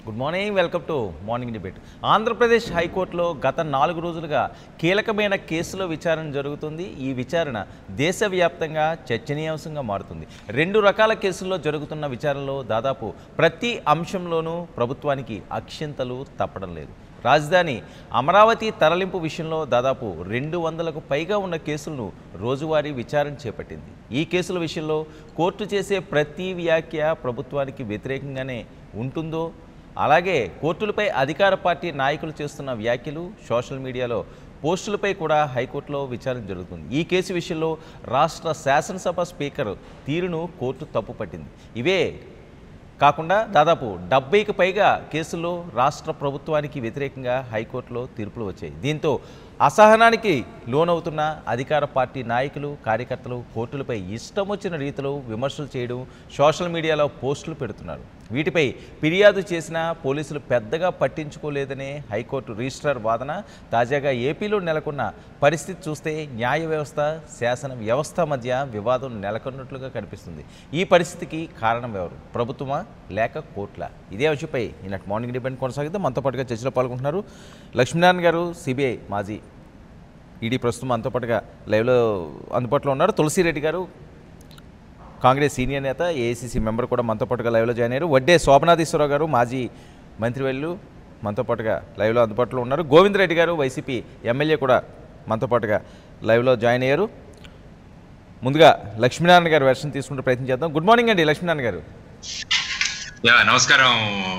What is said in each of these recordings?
Good morning welcome to morning debate Andhra Pradesh హైకోర్టులో గత నాలుగు రోజులుగా కీలకమైన కేసులో విచారణ జరుగుతుంది ఈ విచారణ దేశవ్యాప్తంగా చర్చనీయాంశంగా మారుతుంది రెండు రకాల కేసుల్లో జరుగుతున్న విచారణలో దాదాపు ప్రతి అంశంలోనూ ప్రభుత్వానికి అక్షింతలు తప్పడం లేదు రాజధాని అమరావతి తరలింపు విషయంలో దాదాపు రెండు వందలకు పైగా ఉన్న కేసులను రోజువారీ విచారణ చేపట్టింది ఈ కేసుల విషయంలో కోర్టు చేసే ప్రతి వ్యాఖ్య ప్రభుత్వానికి వ్యతిరేకంగానే ఉంటుందో అలాగే కోర్టులపై అధికార పార్టీ నాయకులు చేస్తున్న వ్యాఖ్యలు సోషల్ మీడియాలో పోస్టులపై కూడా హైకోర్టులో విచారణ జరుగుతుంది ఈ కేసు విషయంలో రాష్ట్ర శాసనసభ స్పీకర్ తీరును కోర్టు తప్పుపట్టింది ఇవే కాకుండా దాదాపు డెబ్బైకి పైగా కేసుల్లో రాష్ట్ర ప్రభుత్వానికి వ్యతిరేకంగా హైకోర్టులో తీర్పులు వచ్చాయి దీంతో అసహనానికి లోనవుతున్న అధికార పార్టీ నాయకులు కార్యకర్తలు కోర్టులపై ఇష్టం వచ్చిన రీతిలో విమర్శలు చేయడం సోషల్ మీడియాలో పోస్టులు పెడుతున్నారు వీటిపై ఫిర్యాదు చేసినా పోలీసులు పెద్దగా పట్టించుకోలేదనే హైకోర్టు రిజిస్ట్రార్ వాదన తాజాగా ఏపీలో నెలకొన్న పరిస్థితి చూస్తే న్యాయ వ్యవస్థ శాసన వ్యవస్థ మధ్య వివాదం నెలకొన్నట్లుగా కనిపిస్తుంది ఈ పరిస్థితికి కారణం ఎవరు ప్రభుత్వమా లేక కోర్టుల ఇదే అంశంపై ఈనాటి మార్నింగ్ డిబేట్ కొనసాగితే మనతో పాటుగా చర్చలో పాల్గొంటున్నారు లక్ష్మీనారాయణ గారు సిబిఐ మాజీ ఈడీ ప్రస్తుతం మనతో పాటుగా లైవ్లో అందుబాటులో ఉన్నారు తులసిరెడ్డి గారు కాంగ్రెస్ సీనియర్ నేత ఏఐసీసీ మెంబర్ కూడా మనతో పాటుగా లైవ్లో జాయిన్ అయ్యారు వడ్డే శోభనాధీశ్వరరావు గారు మాజీ మంత్రివర్యులు మనతో పాటుగా లైవ్లో అందుబాటులో ఉన్నారు గోవిందరెడ్డి గారు వైసీపీ ఎమ్మెల్యే కూడా మనతో పాటుగా లైవ్లో జాయిన్ అయ్యారు ముందుగా లక్ష్మీనారాయణ గారు వెర్షన్ తీసుకుంటే ప్రయత్నం చేద్దాం గుడ్ మార్నింగ్ అండి లక్ష్మీనారాయణ గారు యా నమస్కారం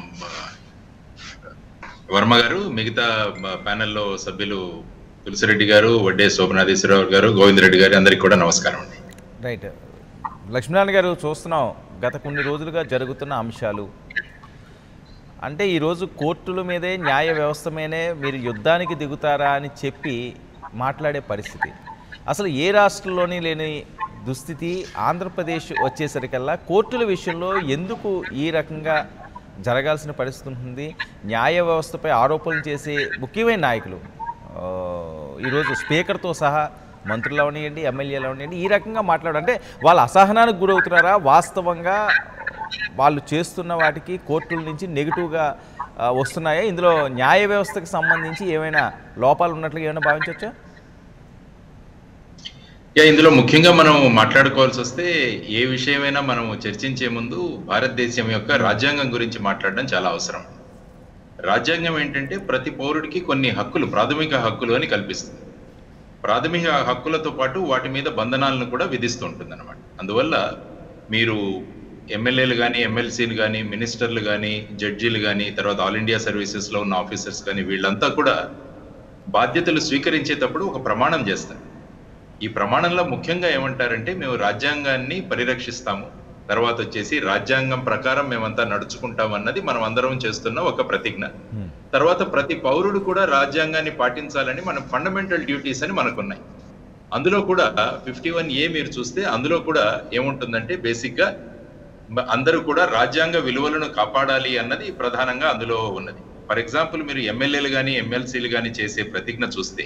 వర్మ గారు మిగతా ప్యానెల్లో సభ్యులు తులసిరెడ్డి గారు వడ్డే శోభనాథేశ్వరరావు గారు గోవిందరెడ్డి గారు అందరికి కూడా నమస్కారం అండి రైట్ లక్ష్మీనారాయణ గారు చూస్తున్నాం గత కొన్ని రోజులుగా జరుగుతున్న అంశాలు అంటే ఈరోజు కోర్టుల మీదే న్యాయ వ్యవస్థ మీదే మీరు యుద్ధానికి దిగుతారా అని చెప్పి మాట్లాడే పరిస్థితి అసలు ఏ రాష్ట్రంలోని లేని దుస్థితి ఆంధ్రప్రదేశ్ వచ్చేసరికల్లా కోర్టుల విషయంలో ఎందుకు ఈ రకంగా జరగాల్సిన పరిస్థితి ఉంటుంది న్యాయ వ్యవస్థపై ఆరోపణలు చేసే ముఖ్యమైన నాయకులు ఆ, ఈరోజు స్పీకర్తో సహా మంత్రులు అవనియండి ఎమ్మెల్యేలు అవనియండి ఈ రకంగా మాట్లాడారు అంటే వాళ్ళ అసహనానికి గురవుతున్నారా వాస్తవంగా వాళ్ళు చేస్తున్న వాటికి కోర్టుల నుంచి నెగిటివ్గా ఆ, వస్తున్నాయా ఇందులో న్యాయ వ్యవస్థకు సంబంధించి ఏమైనా లోపాలు ఉన్నట్లుగా ఏమైనా భావించవచ్చా యా ఇందులో ముఖ్యంగా మనం మాట్లాడుకోవాల్సి వస్తే ఏ విషయమైనా మనం చర్చించే ముందు భారతదేశం యొక్క రాజ్యాంగం గురించి మాట్లాడడం చాలా అవసరం రాజ్యాంగం ఏంటంటే ప్రతి పౌరుడికి కొన్ని హక్కులు ప్రాథమిక హక్కులు అని కల్పిస్తుంది ప్రాథమిక హక్కులతో పాటు వాటి మీద బంధనాలను కూడా విధిస్తూ ఉంటుంది అనమాట అందువల్ల మీరు ఎమ్మెల్యేలు కానీ ఎమ్మెల్సీలు కానీ మినిస్టర్లు కానీ జడ్జీలు కానీ తర్వాత ఆల్ ఇండియా సర్వీసెస్లో ఉన్న ఆఫీసర్స్ కానీ వీళ్ళంతా కూడా బాధ్యతలు స్వీకరించేటప్పుడు ఒక ప్రమాణం చేస్తారు ఈ ప్రమాణంలో ముఖ్యంగా ఏమంటారంటే మేము రాజ్యాంగాన్ని పరిరక్షిస్తాము తర్వాత వచ్చేసి రాజ్యాంగం ప్రకారం మేమంతా నడుచుకుంటాం అన్నది మనం అందరం చేస్తున్న ఒక ప్రతిజ్ఞ తర్వాత ప్రతి పౌరుడు కూడా రాజ్యాంగాన్ని పాటించాలని మన ఫండమెంటల్ డ్యూటీస్ అని మనకున్నాయి అందులో కూడా ఫిఫ్టీ వన్ ఏ మీరు చూస్తే అందులో కూడా ఏముంటుందంటే బేసిక్ గా మ- అందరూ కూడా రాజ్యాంగ విలువలను కాపాడాలి అన్నది ప్రధానంగా అందులో ఉన్నది ఫర్ ఎగ్జాంపుల్ మీరు ఎమ్మెల్యేలు కానీ ఎమ్మెల్సీలు కానీ చేసే ప్రతిజ్ఞ చూస్తే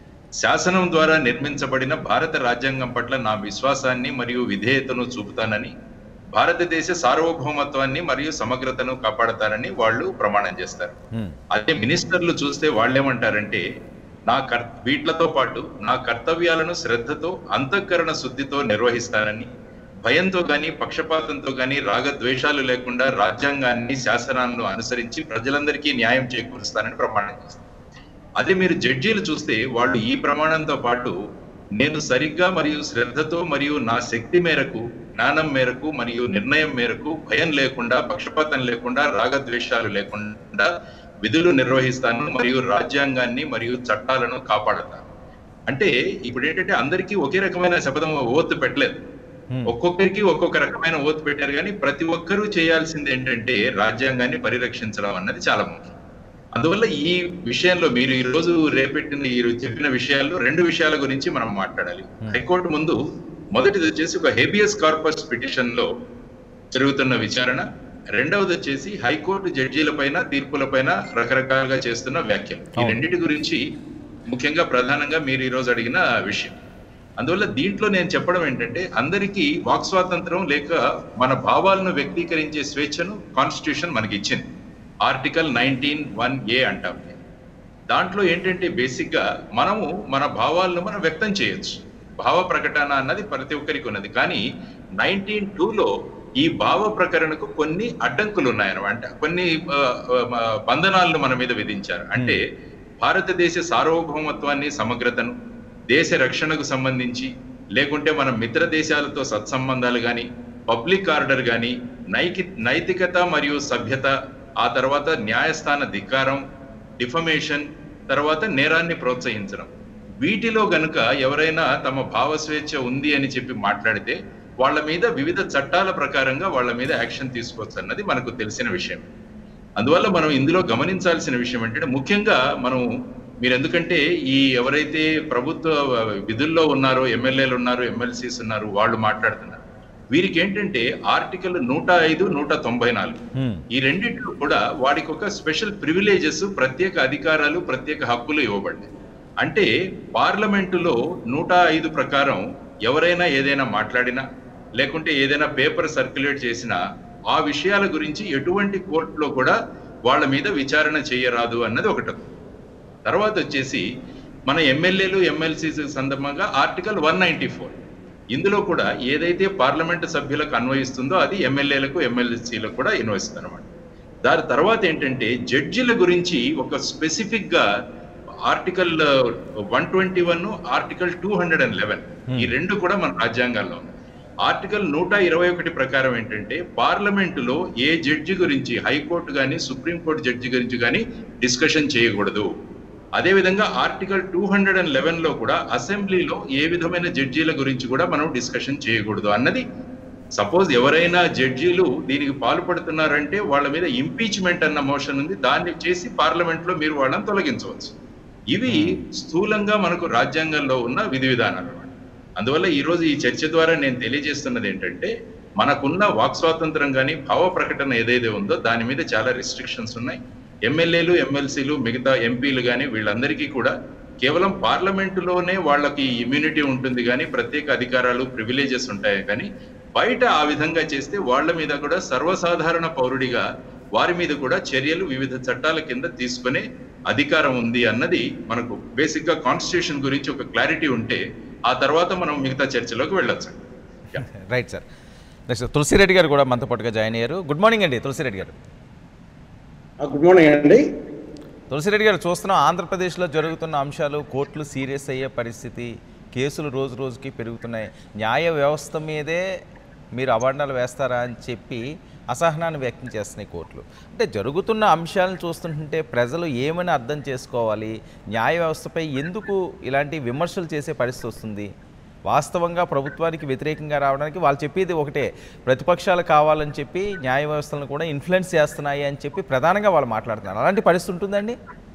శాసనం ద్వారా నిర్మించబడిన భారత రాజ్యాంగం పట్ల నా విశ్వాసాన్ని మరియు విధేయతను చూపుతానని భారతదేశ సార్వభౌమత్వాన్ని మరియు సమగ్రతను కాపాడతానని వాళ్ళు ప్రమాణం చేస్తారు హ్మ్. అదే మినిస్టర్లు చూస్తే వాళ్ళేమంటారంటే నా కర్ వీటిలతో పాటు నా కర్తవ్యాలను శ్రద్ధతో అంతఃకరణ శుద్ధితో నిర్వహిస్తానని భయంతో గాని పక్షపాతంతో గాని రాగద్వేషాలు లేకుండా రాజ్యాంగాన్ని శాసనాలను అనుసరించి ప్రజలందరికీ న్యాయం చేకూరుస్తానని ప్రమాణం చేస్తారు అదే మీరు జడ్జీలు చూస్తే వాళ్ళు ఈ ప్రమాణంతో పాటు నేను సరిగ్గా మరియు శ్రద్ధతో మరియు నా శక్తి మేరకు జ్ఞానం మేరకు మరియు నిర్ణయం మేరకు భయం లేకుండా పక్షపాతం లేకుండా రాగద్వేషాలు లేకుండా విధులు నిర్వహిస్తాను మరియు రాజ్యాంగాన్ని మరియు చట్టాలను కాపాడతాను అంటే ఇప్పుడు ఏంటంటే అందరికీ ఒకే రకమైన శపథం ఓత్ పెట్టలేదు హ్మ్. ఒక్కొక్కరికి ఒక్కొక్క రకమైన ఓత్ పెట్టారు కానీ ప్రతి ఒక్కరూ చేయాల్సింది ఏంటంటే రాజ్యాంగాన్ని పరిరక్షించడం అన్నది చాలా ముఖ్యం అందువల్ల ఈ విషయంలో మీరు ఈ రోజు రేపెట్టిన ఈ చెప్పిన విషయాల్లో రెండు విషయాల గురించి మనం మాట్లాడాలి హైకోర్టు ముందు మొదటిది వచ్చేసి ఒక హేబియస్ కార్పస్ పిటిషన్ లో జరుగుతున్న విచారణ రెండవది వచ్చేసి హైకోర్టు జడ్జీల పైన తీర్పుల పైన రకరకాలుగా చేస్తున్న వ్యాఖ్యలు ఈ అవును. రెండింటి గురించి ముఖ్యంగా ప్రధానంగా మీరు ఈ రోజు అడిగిన విషయం అందువల్ల దీంట్లో నేను చెప్పడం ఏంటంటే అందరికీ వాక్ స్వాతంత్రం లేక మన భావాలను వ్యక్తీకరించే స్వేచ్ఛను కాన్స్టిట్యూషన్ మనకి ఇచ్చింది ఆర్టికల్ నైన్టీన్ వన్ ఏ అంటాం దాంట్లో ఏంటంటే బేసిక్ గా మనము మన భావాలను మనం వ్యక్తం చేయొచ్చు భావ ప్రకటన అన్నది ప్రతి ఒక్కరికి ఉన్నది కానీ నైన్టీన్ లో ఈ భావ ప్రకరణకు కొన్ని అడ్డంకులు ఉన్నాయన్నమాట కొన్ని ఆ, ఆ, బంధనాలను మన మీద విధించారు అంటే భారతదేశ సార్వభౌమత్వాన్ని సమగ్రతను దేశ రక్షణకు సంబంధించి లేకుంటే మన మిత్ర దేశాలతో సత్సంబంధాలు కానీ పబ్లిక్ ఆర్డర్ కానీ నైకి నైతికత మరియు సభ్యత ఆ తర్వాత న్యాయస్థాన ధిక్కారం డిఫమేషన్ తర్వాత నేరాన్ని ప్రోత్సహించడం వీటిలో గనుక ఎవరైనా తమ భావ స్వేచ్ఛ ఉంది అని చెప్పి మాట్లాడితే వాళ్ళ మీద వివిధ చట్టాల ప్రకారంగా వాళ్ళ మీద యాక్షన్ తీసుకోవచ్చు అన్నది మనకు తెలిసిన విషయం అందువల్ల మనం ఇందులో గమనించాల్సిన విషయం ఏంటంటే ముఖ్యంగా మనం మీరు ఎందుకంటే ఈ ఎవరైతే ప్రభుత్వ విధుల్లో ఉన్నారో ఎమ్మెల్యేలు ఉన్నారు ఎమ్మెల్సీస్ ఉన్నారు వాళ్ళు మాట్లాడుతున్నారు వీరికి ఏంటంటే ఆర్టికల్ నూట ఐదు నూట తొంభై నాలుగు హ్మ్. ఈ రెండిట్లో కూడా వాడికి ఒక స్పెషల్ ప్రివిలేజెస్ ప్రత్యేక అధికారాలు ప్రత్యేక హక్కులు ఇవ్వబడ్డాయి అంటే పార్లమెంటులో నూట ఐదు ప్రకారం ఎవరైనా ఏదైనా మాట్లాడినా లేకుంటే ఏదైనా పేపర్ సర్క్యులేట్ చేసినా ఆ విషయాల గురించి ఎటువంటి కోర్టులో కూడా వాళ్ళ మీద విచారణ చేయరాదు అన్నది ఒకటి ఉంది. తర్వాత వచ్చేసి మన ఎమ్మెల్యేలు ఎమ్మెల్సీస్ సందర్భంగా ఆర్టికల్ వన్ నైన్టీ ఫోర్ ఇందులో కూడా ఏదైతే పార్లమెంటు సభ్యులకు అన్వయిస్తుందో అది ఎమ్మెల్యేలకు ఎమ్మెల్సీలకు కూడా అన్వయిస్తుంది అనమాట దాని తర్వాత ఏంటంటే జడ్జిల గురించి ఒక స్పెసిఫిక్ గా article one twenty one article two hundred and eleven ఈ రెండు కూడా మన రాజ్యాంగాల్లో ఉన్నాయి ఆర్టికల్ నూట ఇరవై ఒకటి ప్రకారం ఏంటంటే పార్లమెంటులో ఏ జడ్జి గురించి హైకోర్టు కానీ సుప్రీంకోర్టు జడ్జి గురించి కానీ డిస్కషన్ చేయకూడదు అదేవిధంగా article two hundred and eleven లో కూడా అసెంబ్లీలో ఏ విధమైన జడ్జీల గురించి కూడా మనం డిస్కషన్ చేయకూడదు అన్నది సపోజ్ ఎవరైనా జడ్జీలు దీనికి పాల్పడుతున్నారంటే వాళ్ళ మీద ఇంపీచ్మెంట్ అన్న మోషన్ ఉంది దాన్ని చేసి పార్లమెంట్ లో మీరు వాళ్ళని తొలగించవచ్చు ఇవి స్థూలంగా మనకు రాజ్యాంగంలో ఉన్న విధి విధానాలు అన్నమాట అందువల్ల ఈ రోజు ఈ చర్చ ద్వారా నేను తెలియజేస్తున్నది ఏంటంటే మనకున్న వాక్ స్వాతంత్రం కానీ భావ ప్రకటన ఏదైతే ఉందో దాని మీద చాలా రిస్ట్రిక్షన్స్ ఉన్నాయి ఎమ్మెల్యేలు ఎమ్మెల్సీలు మిగతా ఎంపీలు కానీ వీళ్ళందరికీ కూడా కేవలం పార్లమెంటులోనే వాళ్ళకి ఇమ్యూనిటీ ఉంటుంది కానీ ప్రత్యేక అధికారాలు ప్రివిలేజెస్ ఉంటాయి కానీ బయట ఆ విధంగా చేస్తే వాళ్ళ మీద కూడా సర్వసాధారణ పౌరుడిగా వారి మీద కూడా చర్యలు వివిధ చట్టాల కింద తీసుకునే అధికారం ఉంది అన్నది మనకు బేసిక్ గా కాన్స్టిట్యూషన్ గురించి ఒక క్లారిటీ ఉంటే ఆ తర్వాత మనం మిగతా చర్చలోకి వెళ్ళొచ్చు రైట్ సార్ నెక్స్ట్ తులసిరెడ్డి గారు కూడా మనతో పాటుగా జాయిన్ అయ్యారు గుడ్ మార్నింగ్ అండి తులసిరెడ్డి గారు గుడ్ మార్నింగ్ అండి తులసిరెడ్డి గారు చూస్తున్నాం ఆంధ్రప్రదేశ్లో జరుగుతున్న అంశాలు కోర్టులు సీరియస్ అయ్యే పరిస్థితి కేసులు రోజు రోజుకి పెరుగుతున్నాయి న్యాయ వ్యవస్థ మీదే మీరు అవార్డాలు వేస్తారా అని చెప్పి అసహనాన్ని వ్యక్తం చేస్తున్నాయి కోర్టులు అంటే జరుగుతున్న అంశాలను చూస్తుంటే ప్రజలు ఏమని అర్థం చేసుకోవాలి న్యాయ వ్యవస్థపై ఎందుకు ఇలాంటి విమర్శలు చేసే పరిస్థితి వస్తుంది వాస్తవంగా ప్రభుత్వానికి వ్యతిరేకంగా రావడానికి వాళ్ళు చెప్పేది ఒకటే ప్రతిపక్షాలు కావాలని చెప్పి న్యాయ వ్యవస్థలను కూడా ఇన్ఫ్లుయెన్స్ చేస్తున్నాయి అని చెప్పి ప్రధానంగా వాళ్ళు మాట్లాడుతున్నారు అలాంటి పరిస్థితి ఉంటుందండి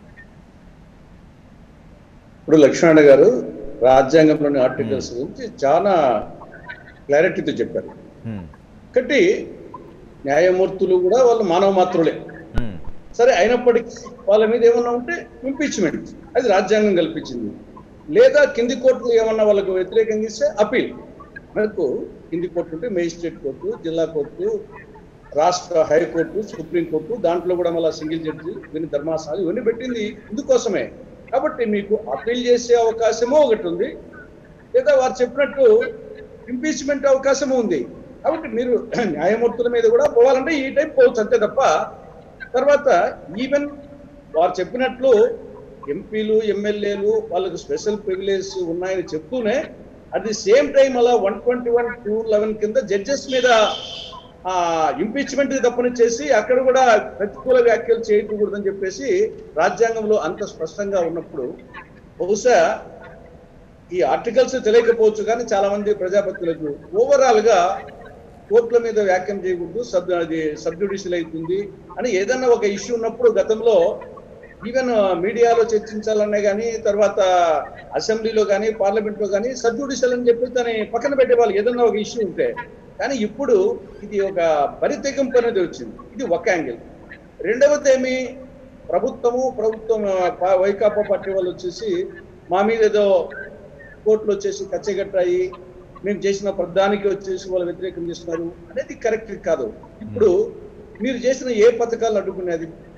ఇప్పుడు లక్ష్మణ గారు రాజ్యాంగంలోని ఆర్టికల్స్ గురించి చాలా క్లారిటీతో చెప్పారు హ్మ్. ఒకటి న్యాయమూర్తులు కూడా వాళ్ళు మానవ మాత్రులే హ్మ్. సరే అయినప్పటికీ వాళ్ళ మీద ఏమన్నా ఉంటే ఇంపీచ్మెంట్ అది రాజ్యాంగం కల్పించింది లేదా కింది కోర్టులు ఏమన్నా వాళ్ళకు వ్యతిరేకంగా ఇస్తే అపీల్ మనకు కింది కోర్టు ఉంటే మేజిస్ట్రేట్ కోర్టు జిల్లా కోర్టు రాష్ట్ర హైకోర్టు సుప్రీంకోర్టు దాంట్లో కూడా మళ్ళీ సింగిల్ జడ్జి ఇవన్నీ ధర్మాసనాలు ఇవన్నీ పెట్టింది ఇందుకోసమే కాబట్టి మీకు అపీల్ చేసే అవకాశమూ ఒకటి ఉంది లేదా వారు చెప్పినట్టు ఇంపీచ్మెంట్ అవకాశము ఉంది కాబట్టి మీరు న్యాయమూర్తుల మీద కూడా పోవాలంటే ఈ టైప్ పోవచ్చు అంతే తప్ప తర్వాత ఈవెన్ వారు చెప్పినట్లు ఎంపీలు ఎమ్మెల్యేలు వాళ్ళకు స్పెషల్ ప్రివిలేజ్ ఉన్నాయని చెప్తూనే అట్ ది సేమ్ టైం అలా one twenty one two eleven కింద జడ్జెస్ మీద ఇంపీచ్మెంట్ తప్పని చేసి అక్కడ కూడా ప్రతికూల వ్యాఖ్యలు చేయకూడదని చెప్పేసి రాజ్యాంగంలో అంత స్పష్టంగా ఉన్నప్పుడు బహుశా ఈ ఆర్టికల్స్ తెలియకపోవచ్చు కానీ చాలా మంది ప్రజాపతులకు ఓవరాల్ గా కోర్టుల మీద వ్యాఖ్యం చేయకూడదు సబ్ అది సబ్ జ్యుడిషియల్ అవుతుంది అని ఏదన్నా ఒక ఇష్యూ ఉన్నప్పుడు గతంలో ఈవెన్ మీడియాలో చర్చించాలనే కానీ తర్వాత అసెంబ్లీలో కానీ పార్లమెంట్ లో కానీ సబ్ జ్యుడిషియల్ అని చెప్పి దాన్ని పక్కన పెట్టేవాళ్ళు ఏదన్నా ఒక ఇష్యూ ఉంటే కానీ ఇప్పుడు ఇది ఒక బరితెగింపు అనేది వచ్చింది ఇది ఒక యాంగిల్ రెండవది ఏమి ప్రభుత్వము ప్రభుత్వం ఆ, పా- వైకాపా పార్టీ వాళ్ళు వచ్చేసి మా మీద ఏదో కోర్టులు వచ్చేసి కచ్చగట్టాయి మేము చేసిన ప్రధానికి వచ్చేసి వాళ్ళు వ్యతిరేకం చేస్తున్నారు అనేది కరెక్ట్ కాదు ఇప్పుడు మీరు చేసిన ఏ పథకాలు అడ్డుకునేది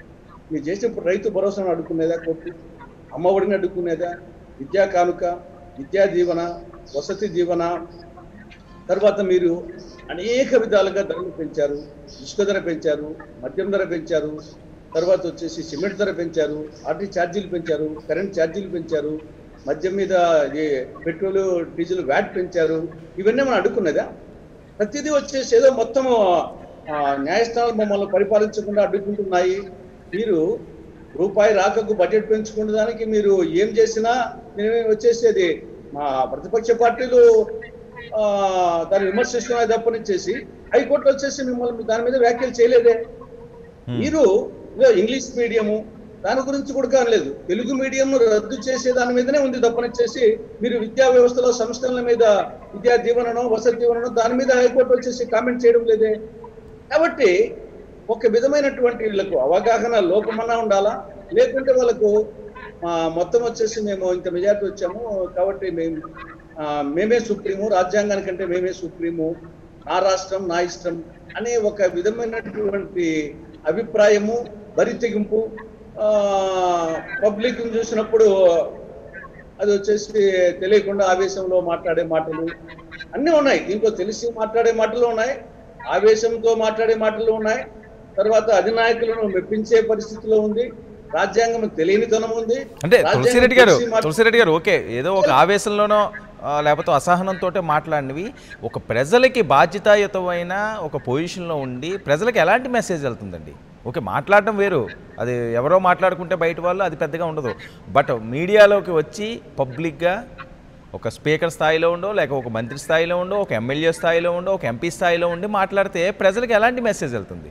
మీరు చేసినప్పుడు రైతు భరోసాను అడుక్కునేదా కోర్టు అమ్మఒడిని అడుక్కునేదా విద్యా కానుక విద్యా దీవెన వసతి దీవెన తర్వాత మీరు అనేక విధాలుగా ధరలు పెంచారు ఇసుక ధర పెంచారు మద్యం ధర పెంచారు తర్వాత వచ్చేసి సిమెంట్ ధర పెంచారు ఆర్టీ ఛార్జీలు పెంచారు కరెంట్ ఛార్జీలు పెంచారు మద్యం మీద ఈ పెట్రోల్ డీజిల్ వ్యాట్ పెంచారు ఇవన్నీ మనం అడ్డుకున్నదా ప్రతిదీ వచ్చేసి ఏదో మొత్తం న్యాయస్థానాలు మమ్మల్ని పరిపాలించకుండా అడ్డుకుంటున్నాయి మీరు రూపాయి రాకకు బడ్జెట్ పెంచుకునే దానికి మీరు ఏం చేసినా మేమే వచ్చేసి అది మా ప్రతిపక్ష పార్టీలు ఆ, దాన్ని విమర్శిస్తున్నాయి తప్పనిచ్చేసి హైకోర్టు వచ్చేసి మిమ్మల్ని దాని మీద వ్యాఖ్యలు చేయలేదే మీరు ఇదో ఇంగ్లీష్ మీడియము దాని గురించి కూడా కానలేదు తెలుగు మీడియం రద్దు చేసే దాని మీదనే ఉంది తప్పనిచ్చేసి మీరు విద్యా వ్యవస్థలో సంస్థల మీద విద్యా దీవెనను వసతి దీవెనను దాని మీద హైకోర్టు వచ్చేసి కామెంట్ చేయడం లేదే కాబట్టి ఒక విధమైనటువంటి వీళ్ళకు అవగాహన లోపమన్నా ఉండాలా లేకుంటే వాళ్ళకు ఆ, మొత్తం వచ్చేసి మేము ఇంత మెజార్టీ వచ్చాము కాబట్టి మేము ఆ, మేమే సుప్రీము రాజ్యాంగానికంటే మేమే సుప్రీము నా రాష్ట్రం నా ఇష్టం అనే ఒక విధమైనటువంటి అభిప్రాయము బరి తెగింపు పబ్లిక్ చూసినప్పుడు అది వచ్చేసి తెలియకుండా ఆవేశంలో మాట్లాడే మాటలు అన్నీ ఉన్నాయి దీంట్లో తెలిసి మాట్లాడే మాటలు ఉన్నాయి ఆవేశంతో మాట్లాడే మాటలు ఉన్నాయి తర్వాత అధినాయకులను మెప్పించే పరిస్థితిలో ఉంది రాజ్యాంగం తెలియనితనం ఉంది అంటే రాజ్యాంగం తులసిరెడ్డి గారు తెలిసి మాట్లా- తులసిరెడ్డి గారు ఓకే ఏదో ఒక ఆవేశంలోనో ఆ, లేకపోతే అసహనంతో మాట్లాడినవి ఒక ప్రజలకి బాధ్యతాయుతమైన ఒక పొజిషన్లో ఉండి ప్రజలకు ఎలాంటి మెసేజ్ వెళ్తుందండి ఓకే మాట్లాడటం వేరు అది ఎవరో మాట్లాడుకుంటే బయట వాళ్ళు అది పెద్దగా ఉండదు బట్ మీడియాలోకి వచ్చి పబ్లిక్గా ఒక స్పీకర్ స్థాయిలో ఉండో లేక ఒక మంత్రి స్థాయిలో ఉండో ఒక ఎమ్మెల్యే స్థాయిలో ఉండో ఒక ఎంపీ స్థాయిలో ఉండి మాట్లాడితే ప్రజలకు ఎలాంటి మెసేజ్ వెళ్తుంది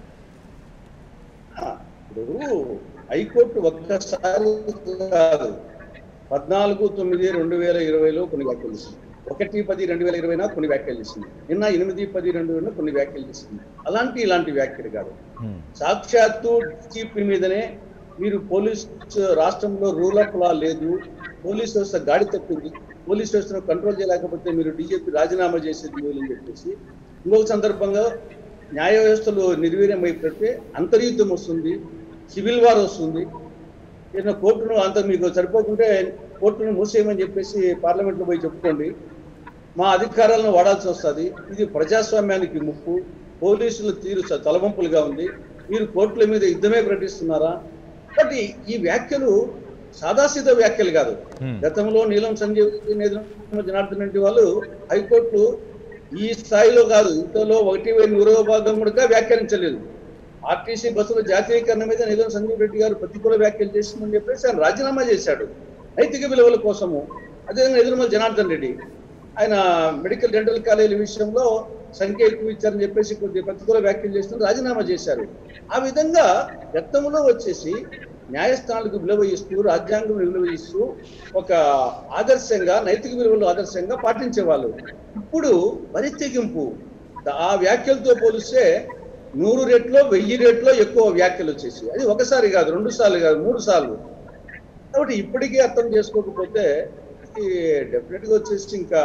ఇప్పుడు హైకోర్టు ఒక్కసారి కాదు పద్నాలుగు తొమ్మిది రెండు వేల ఇరవైలో కొన్ని వ్యాఖ్యలు చేసింది ఒకటి పది రెండు వేల ఇరవైనా కొన్ని వ్యాఖ్యలు చేసింది నిన్న ఎనిమిది పది రెండు వేల కొన్ని వ్యాఖ్యలు చేసింది అలాంటి ఇలాంటి వ్యాఖ్యలు కాదు హ్మ్. సాక్షాత్తు డీజీపీ మీదనే మీరు పోలీస్ రాష్ట్రంలో రూల్ ఆఫ్ లా లేదు పోలీస్ వ్యవస్థ గాడి తప్పింది పోలీస్ వ్యవస్థను కంట్రోల్ చేయలేకపోతే మీరు డీజీపీ రాజీనామా చేసేది మేలు అని చెప్పేసి ఇంకొక సందర్భంగా న్యాయ వ్యవస్థలో నిర్వీర్యం అయిపోతే అంతర్యుద్ధం వస్తుంది సివిల్ వార్ వస్తుంది ఏదైనా కోర్టును అంత మీకు సరిపోకుంటే కోర్టును మూసేయమని చెప్పేసి పార్లమెంట్లో పోయి చెప్పుకోండి మా అధికారాలను వాడాల్సి వస్తుంది ఇది ప్రజాస్వామ్యానికి ముప్పు పోలీసుల తీరు చ- తలవంపులుగా ఉంది మీరు కోర్టుల మీద యుద్ధమే ప్రకటిస్తున్నారా బట్ ఈ- ఈ వ్యాఖ్యలు సాదాసీద వ్యాఖ్యలు కాదు Hmm. గతంలో నీలం సంజీవ్ నేతృత్వంలో జనార్దన్ రెడ్డి వాళ్ళు హైకోర్టు ఈ స్థాయిలో కాదు ఇంతలో ఒకటి వెయ్యి నూరవ భాగం కూడా వ్యాఖ్యానించలేదు ఆర్టీసీ బస్సుల జాతీయకరణ మీద నీలం సంజీవ్ రెడ్డి గారు ప్రతికూల వ్యాఖ్యలు చేసిందని చెప్పేసి ఆయన రాజీనామా చేశాడు నైతిక విలువల కోసము అదేవిధంగా ఎదురుమల జనార్దన్ రెడ్డి ఆయన మెడికల్ డెంటల్ కాలేజీల విషయంలో సంఖ్య ఎక్కువ ఇచ్చారని చెప్పేసి కొద్ది ప్రతికూల వ్యాఖ్యలు చేస్తూ రాజీనామా చేశారు ఆ విధంగా గతంలో వచ్చేసి న్యాయస్థానాలకు విలువ ఇస్తూ రాజ్యాంగం విలువ ఇస్తూ ఒక ఆదర్శంగా నైతిక విలువలు ఆదర్శంగా పాటించేవాళ్ళు ఇప్పుడు వరి తెగింపు ఆ వ్యాఖ్యలతో పోలిస్తే నూరు రెట్లో వెయ్యి రెట్లో ఎక్కువ వ్యాఖ్యలు వచ్చేసి అది ఒకసారి కాదు రెండు సార్లు కాదు మూడు సార్లు కాబట్టి ఇప్పటికీ అర్థం చేసుకోకపోతే ఇది డెఫినెట్గా వచ్చేసి ఇంకా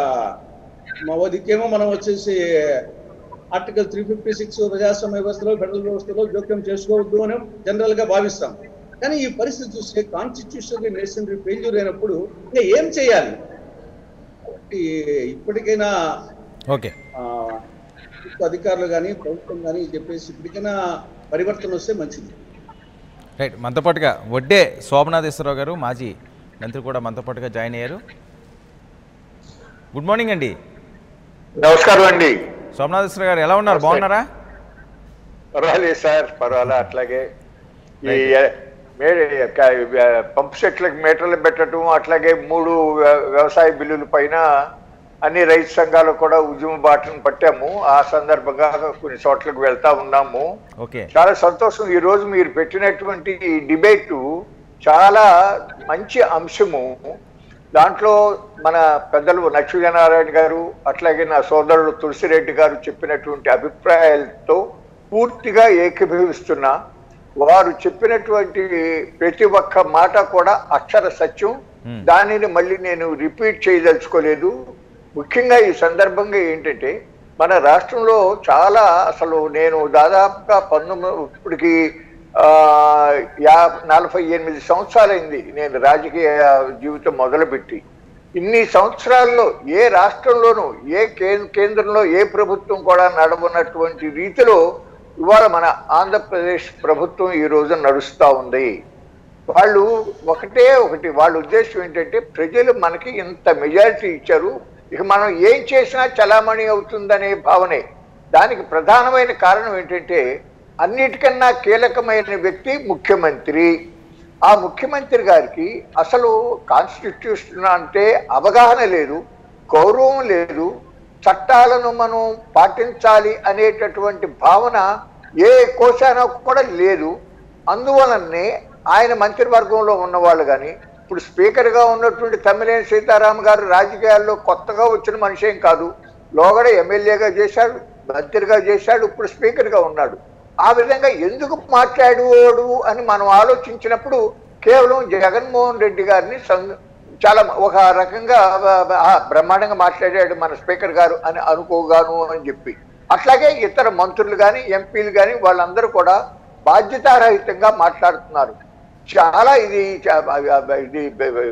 మా దిక్కేమో మనం వచ్చేసి ఆర్టికల్ త్రీ ఫిఫ్టీ సిక్స్ ప్రజాస్వామ్య వ్యవస్థలో ఫెడరల్ వ్యవస్థలో జోక్యం చేసుకోవద్దు అని జనరల్ గా భావిస్తాం కానీ ఈ పరిస్థితి చూస్తే కాన్స్టిట్యూషన్ నేషనరీ ఫెయిల్యూర్ అయినప్పుడు ఇంకా ఏం చేయాలి కాబట్టి ఇప్పటికైనా ఓకే ఆ, ప్రభుత్వ అధికారులు కానీ ప్రభుత్వం కానీ చెప్పేసి ఇప్పటికైనా పరివర్తన వస్తే మంచిది రైట్ మనతో పాటుగా వడ్డే శోభనాథేశ్వరరావు గారు మాజీ మంత్రి కూడా మనతో పాటుగా జాయిన్ అయ్యారు గుడ్ మార్నింగ్ అండి నమస్కారం అండి శోభనాథేశ్వర గారు ఎలా ఉన్నారు బాగున్నారా పర్వాలేదు సార్ పర్వాలే అట్లాగే ఈ మే పంప్ సెట్లకు మీటర్లు పెట్టడం అట్లాగే మూడు వ్య- వ్యవసాయ బిల్లుల పైన అన్ని రైతు సంఘాలు కూడా ఉద్యమ బాటను పట్టాము ఆ సందర్భంగా కొన్ని చోట్లకు వెళ్తా ఉన్నాము ఓకే చాలా సంతోషం ఈ రోజు మీరు పెట్టినటువంటి ఈ డిబేట్ చాలా మంచి అంశము దాంట్లో మన పెద్దలు లక్ష్మీనారాయణ గారు అట్లాగే నా సోదరుడు తులసిరెడ్డి గారు చెప్పినటువంటి అభిప్రాయాలతో పూర్తిగా ఏకీభవిస్తున్నా వారు చెప్పినటువంటి ప్రతి ఒక్క మాట కూడా అక్షర సత్యం Hmm. దానిని మళ్ళీ నేను రిపీట్ చేయదలుచుకోలేదు ముఖ్యంగా ఈ సందర్భంగా ఏంటంటే మన రాష్ట్రంలో చాలా అసలు నేను దాదాపుగా పంతొమ్మిది ఇప్పటికి ఆ, యా నలభై ఎనిమిది సంవత్సరాలైంది నేను రాజకీయ జీవితం మొదలుపెట్టి ఇన్ని సంవత్సరాల్లో ఏ రాష్ట్రంలోనూ ఏ కే- కేంద్రంలో ఏ ప్రభుత్వం కూడా నడవనటువంటి రీతిలో ఇవాళ మన ఆంధ్రప్రదేశ్ ప్రభుత్వం ఈ రోజు నడుస్తూ ఉంది వాళ్ళు ఒకటే ఒకటి వాళ్ళ ఉద్దేశం ఏంటంటే ప్రజలు మనకి ఇంత మెజారిటీ ఇచ్చారు ఇక మనం ఏం చేసినా చలామణి అవుతుందనే భావనే దానికి ప్రధానమైన కారణం ఏంటంటే అన్నిటికన్నా కీలకమైన వ్యక్తి ముఖ్యమంత్రి ఆ ముఖ్యమంత్రి గారికి అసలు కాన్స్టిట్యూషన్ అంటే అవగాహన లేదు గౌరవం లేదు చట్టాలను మనం పాటించాలి అనేటటువంటి భావన ఏ కోశాన కూడా లేదు అందువలనే ఆయన మంత్రివర్గంలో ఉన్నవాళ్ళు కానీ ఇప్పుడు స్పీకర్గా ఉన్నటువంటి తమ్మినేని సీతారాం గారు రాజకీయాల్లో కొత్తగా వచ్చిన మనిషి ఏం కాదు లోగడ ఎమ్మెల్యేగా చేశాడు మంత్రిగా చేశాడు ఇప్పుడు స్పీకర్గా ఉన్నాడు ఆ విధంగా ఎందుకు మాట్లాడాడు అని మనం ఆలోచించినప్పుడు కేవలం జగన్మోహన్ రెడ్డి గారిని సం- చాలా ఒక రకంగా ఆ, బ్రహ్మాండంగా మాట్లాడాడు మన స్పీకర్ గారు అని అనుకోగాను అని చెప్పి అట్లాగే ఇతర మంత్రులు కానీ ఎంపీలు కానీ వాళ్ళందరూ కూడా బాధ్యతారహితంగా మాట్లాడుతున్నారు చాలా ఇది చా- ఇది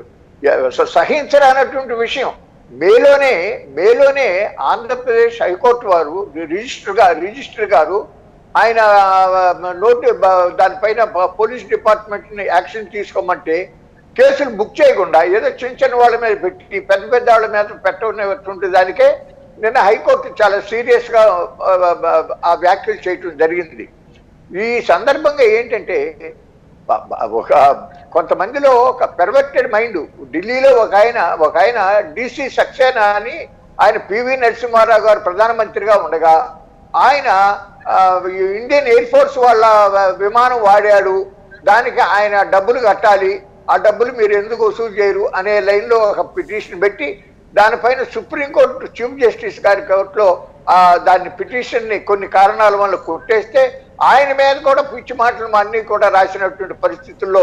స- సహించరానటువంటి విషయం మేలోనే మేలోనే ఆంధ్రప్రదేశ్ హైకోర్టు వారు రిజిస్టర్ గారు రిజిస్టర్ గారు ఆయన నోటి బ- దానిపైన ప- పోలీస్ డిపార్ట్మెంట్ ని యాక్షన్ తీసుకోమంటే కేసులు బుక్ చేయకుండా ఏదో చిన్న చిన్న వాళ్ళ మీద పెట్టి పెద్ద పెద్ద వాళ్ళ మీద పెట్టటువంటి దానికే నిన్న హైకోర్టు చాలా సీరియస్ గా ఆ, ఆ, ఆ వ్యాఖ్యలు చేయటం జరిగింది ఈ సందర్భంగా ఏంటంటే బ- బ- ఒక కొంతమందిలో ఒక పెర్వర్టెడ్ మైండ్ ఢిల్లీలో ఒక ఆయన ఒక ఆయన డిసి సక్సేనా అని ఆయన పివి నరసింహారావు గారు ప్రధానమంత్రిగా ఉండగా ఆయన ఆ, ఈ ఇండియన్ ఎయిర్ ఫోర్స్ వాళ్ళ విమానం వాడాడు దానికి ఆయన డబ్బులు కట్టాలి ఆ డబ్బులు మీరు ఎందుకు వసూలు చేయరు అనే లైన్లో ఒక పిటిషన్ పెట్టి దానిపైన సుప్రీంకోర్టు చీఫ్ జస్టిస్ గారి కోర్టులో ఆ, దాన్ని పిటిషన్ ని కొన్ని కారణాల వల్ల కొట్టేస్తే ఆయన మీద కూడా పిచ్చి మాటలు అన్ని కూడా రాసినటువంటి పరిస్థితుల్లో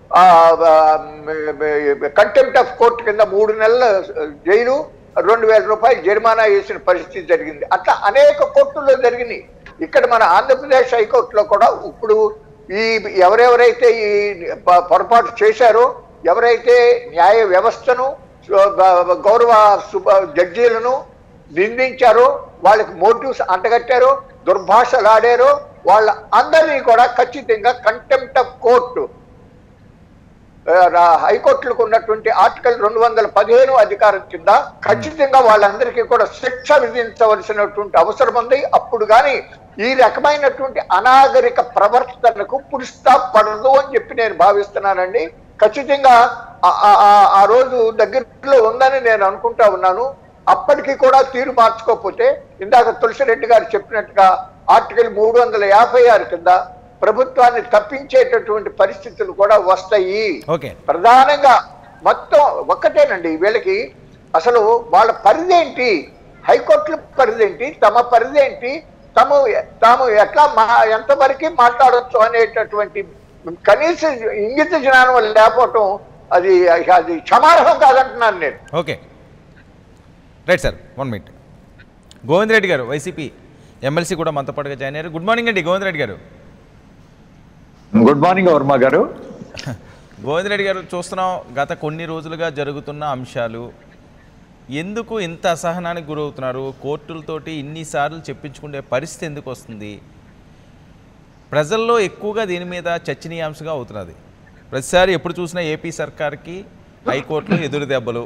కంటెంప్ట్ ఆఫ్ కోర్టు కింద మూడు నెలల జైలు రెండు వేల రూపాయలు జరిమానా వేసిన పరిస్థితి జరిగింది అట్లా అనేక కోర్టుల్లో జరిగినాయి ఇక్కడ మన ఆంధ్రప్రదేశ్ హైకోర్టులో కూడా ఇప్పుడు ఈ ఎవరెవరైతే ఈ ప- పొరపాటు చేశారో ఎవరైతే న్యాయ వ్యవస్థను సో- గ- గౌరవ సుబ- జడ్జీలను నిందించారో వాళ్ళకి మోటివ్స్ అంటగట్టారో దుర్భాషలాడారో వాళ్ళ అందరినీ కూడా ఖచ్చితంగా కంటెంప్ట్ ఆఫ్ కోర్టు ఆ, రా- హైకోర్టులకు ఉన్నటువంటి ఆర్టికల్ రెండు వందల పదిహేను అధికారం కింద ఖచ్చితంగా వాళ్ళందరికీ కూడా శిక్ష విధించవలసినటువంటి అవసరం ఉంది అప్పుడు కానీ ఈ రకమైనటువంటి అనాగరిక ప్రవర్తనకు పురుస్తా పడదు అని చెప్పి నేను భావిస్తున్నానండి ఖచ్చితంగా ఆ- ఆ- ఆ- ఆ రోజు దగ్గరలో ఉందని నేను అనుకుంటా ఉన్నాను అప్పటికి కూడా తీరు మార్చుకోకపోతే ఇందాక తులసిరెడ్డి గారు చెప్పినట్టుగా ఆర్టికల్ మూడు వందల యాభై ఆరు కింద ప్రభుత్వాన్ని తప్పించేటటువంటి పరిస్థితులు కూడా వస్తాయి ఓకే ప్రధానంగా మొత్తం ఒక్కటేనండి వీళ్ళకి అసలు వాళ్ళ పరిధేంటి హైకోర్టుల పరిధేంటి తమ పరిధేంటి తాము తాము ఎట్లా మా ఎంతవరకు మాట్లాడొచ్చు అనేటటువంటి కనీస ఇంగిత జ్ఞానం లేకపోవటం అది అది క్షమార్హం కాదంటున్నాను నేను okay right sir one minute Govind Reddy గారు వైసీపీ ఎమ్మెల్సీ కూడా మనతో పాటుగా జాయిన్ అయ్యారు గుడ్ మార్నింగ్ అండి గోవింద్ రెడ్డి గారు గుడ్ మార్నింగ్ వర్మ గారు గోవింద్ రెడ్డి గారు చూస్తున్నాం గత కొన్ని రోజులుగా జరుగుతున్న అంశాలు ఎందుకు ఇంత అసహనానికి గురవుతున్నారు కోర్టులతోటి ఇన్నిసార్లు చెప్పించుకునే పరిస్థితి ఎందుకు వస్తుంది ప్రజల్లో ఎక్కువగా దీని మీద చర్చనీయాంశంగా అవుతున్నది ప్రతిసారి ఎప్పుడు చూసినా ఏపీ సర్కార్కి హైకోర్టులో ఎదురు దెబ్బలు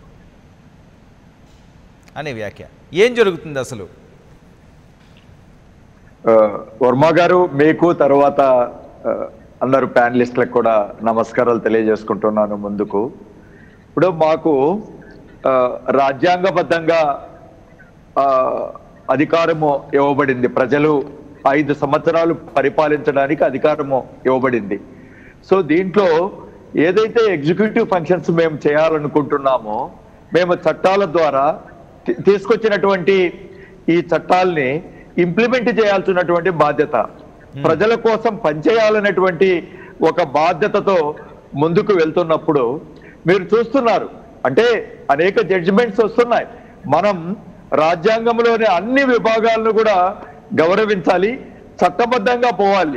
అనే వ్యాఖ్య ఏం జరుగుతుంది అసలు ఆ, వర్మ గారు మీకు తర్వాత ఆ, అందరు ప్యానలిస్టులకు కూడా నమస్కారాలు తెలియజేసుకుంటున్నాను ముందుకు ఇప్పుడు మాకు ఆ, రాజ్యాంగబద్ధంగా ఆ, అధికారము ఇవ్వబడింది ప్రజలు ఐదు సంవత్సరాలు పరిపాలించడానికి అధికారము ఇవ్వబడింది సో దీంట్లో ఏదైతే ఎగ్జిక్యూటివ్ ఫంక్షన్స్ మేము చేయాలనుకుంటున్నామో మేము చట్టాల ద్వారా తీ- తీసుకొచ్చినటువంటి ఈ చట్టాల్ని ఇంప్లిమెంట్ చేయాల్సినటువంటి బాధ్యత ప్రజల కోసం పనిచేయాలనేటువంటి ఒక బాధ్యతతో ముందుకు వెళ్తున్నప్పుడు మీరు చూస్తున్నారు అంటే అనేక జడ్జిమెంట్స్ వస్తున్నాయి మనం రాజ్యాంగంలోని అన్ని విభాగాలను కూడా గౌరవించాలి చట్టబద్ధంగా పోవాలి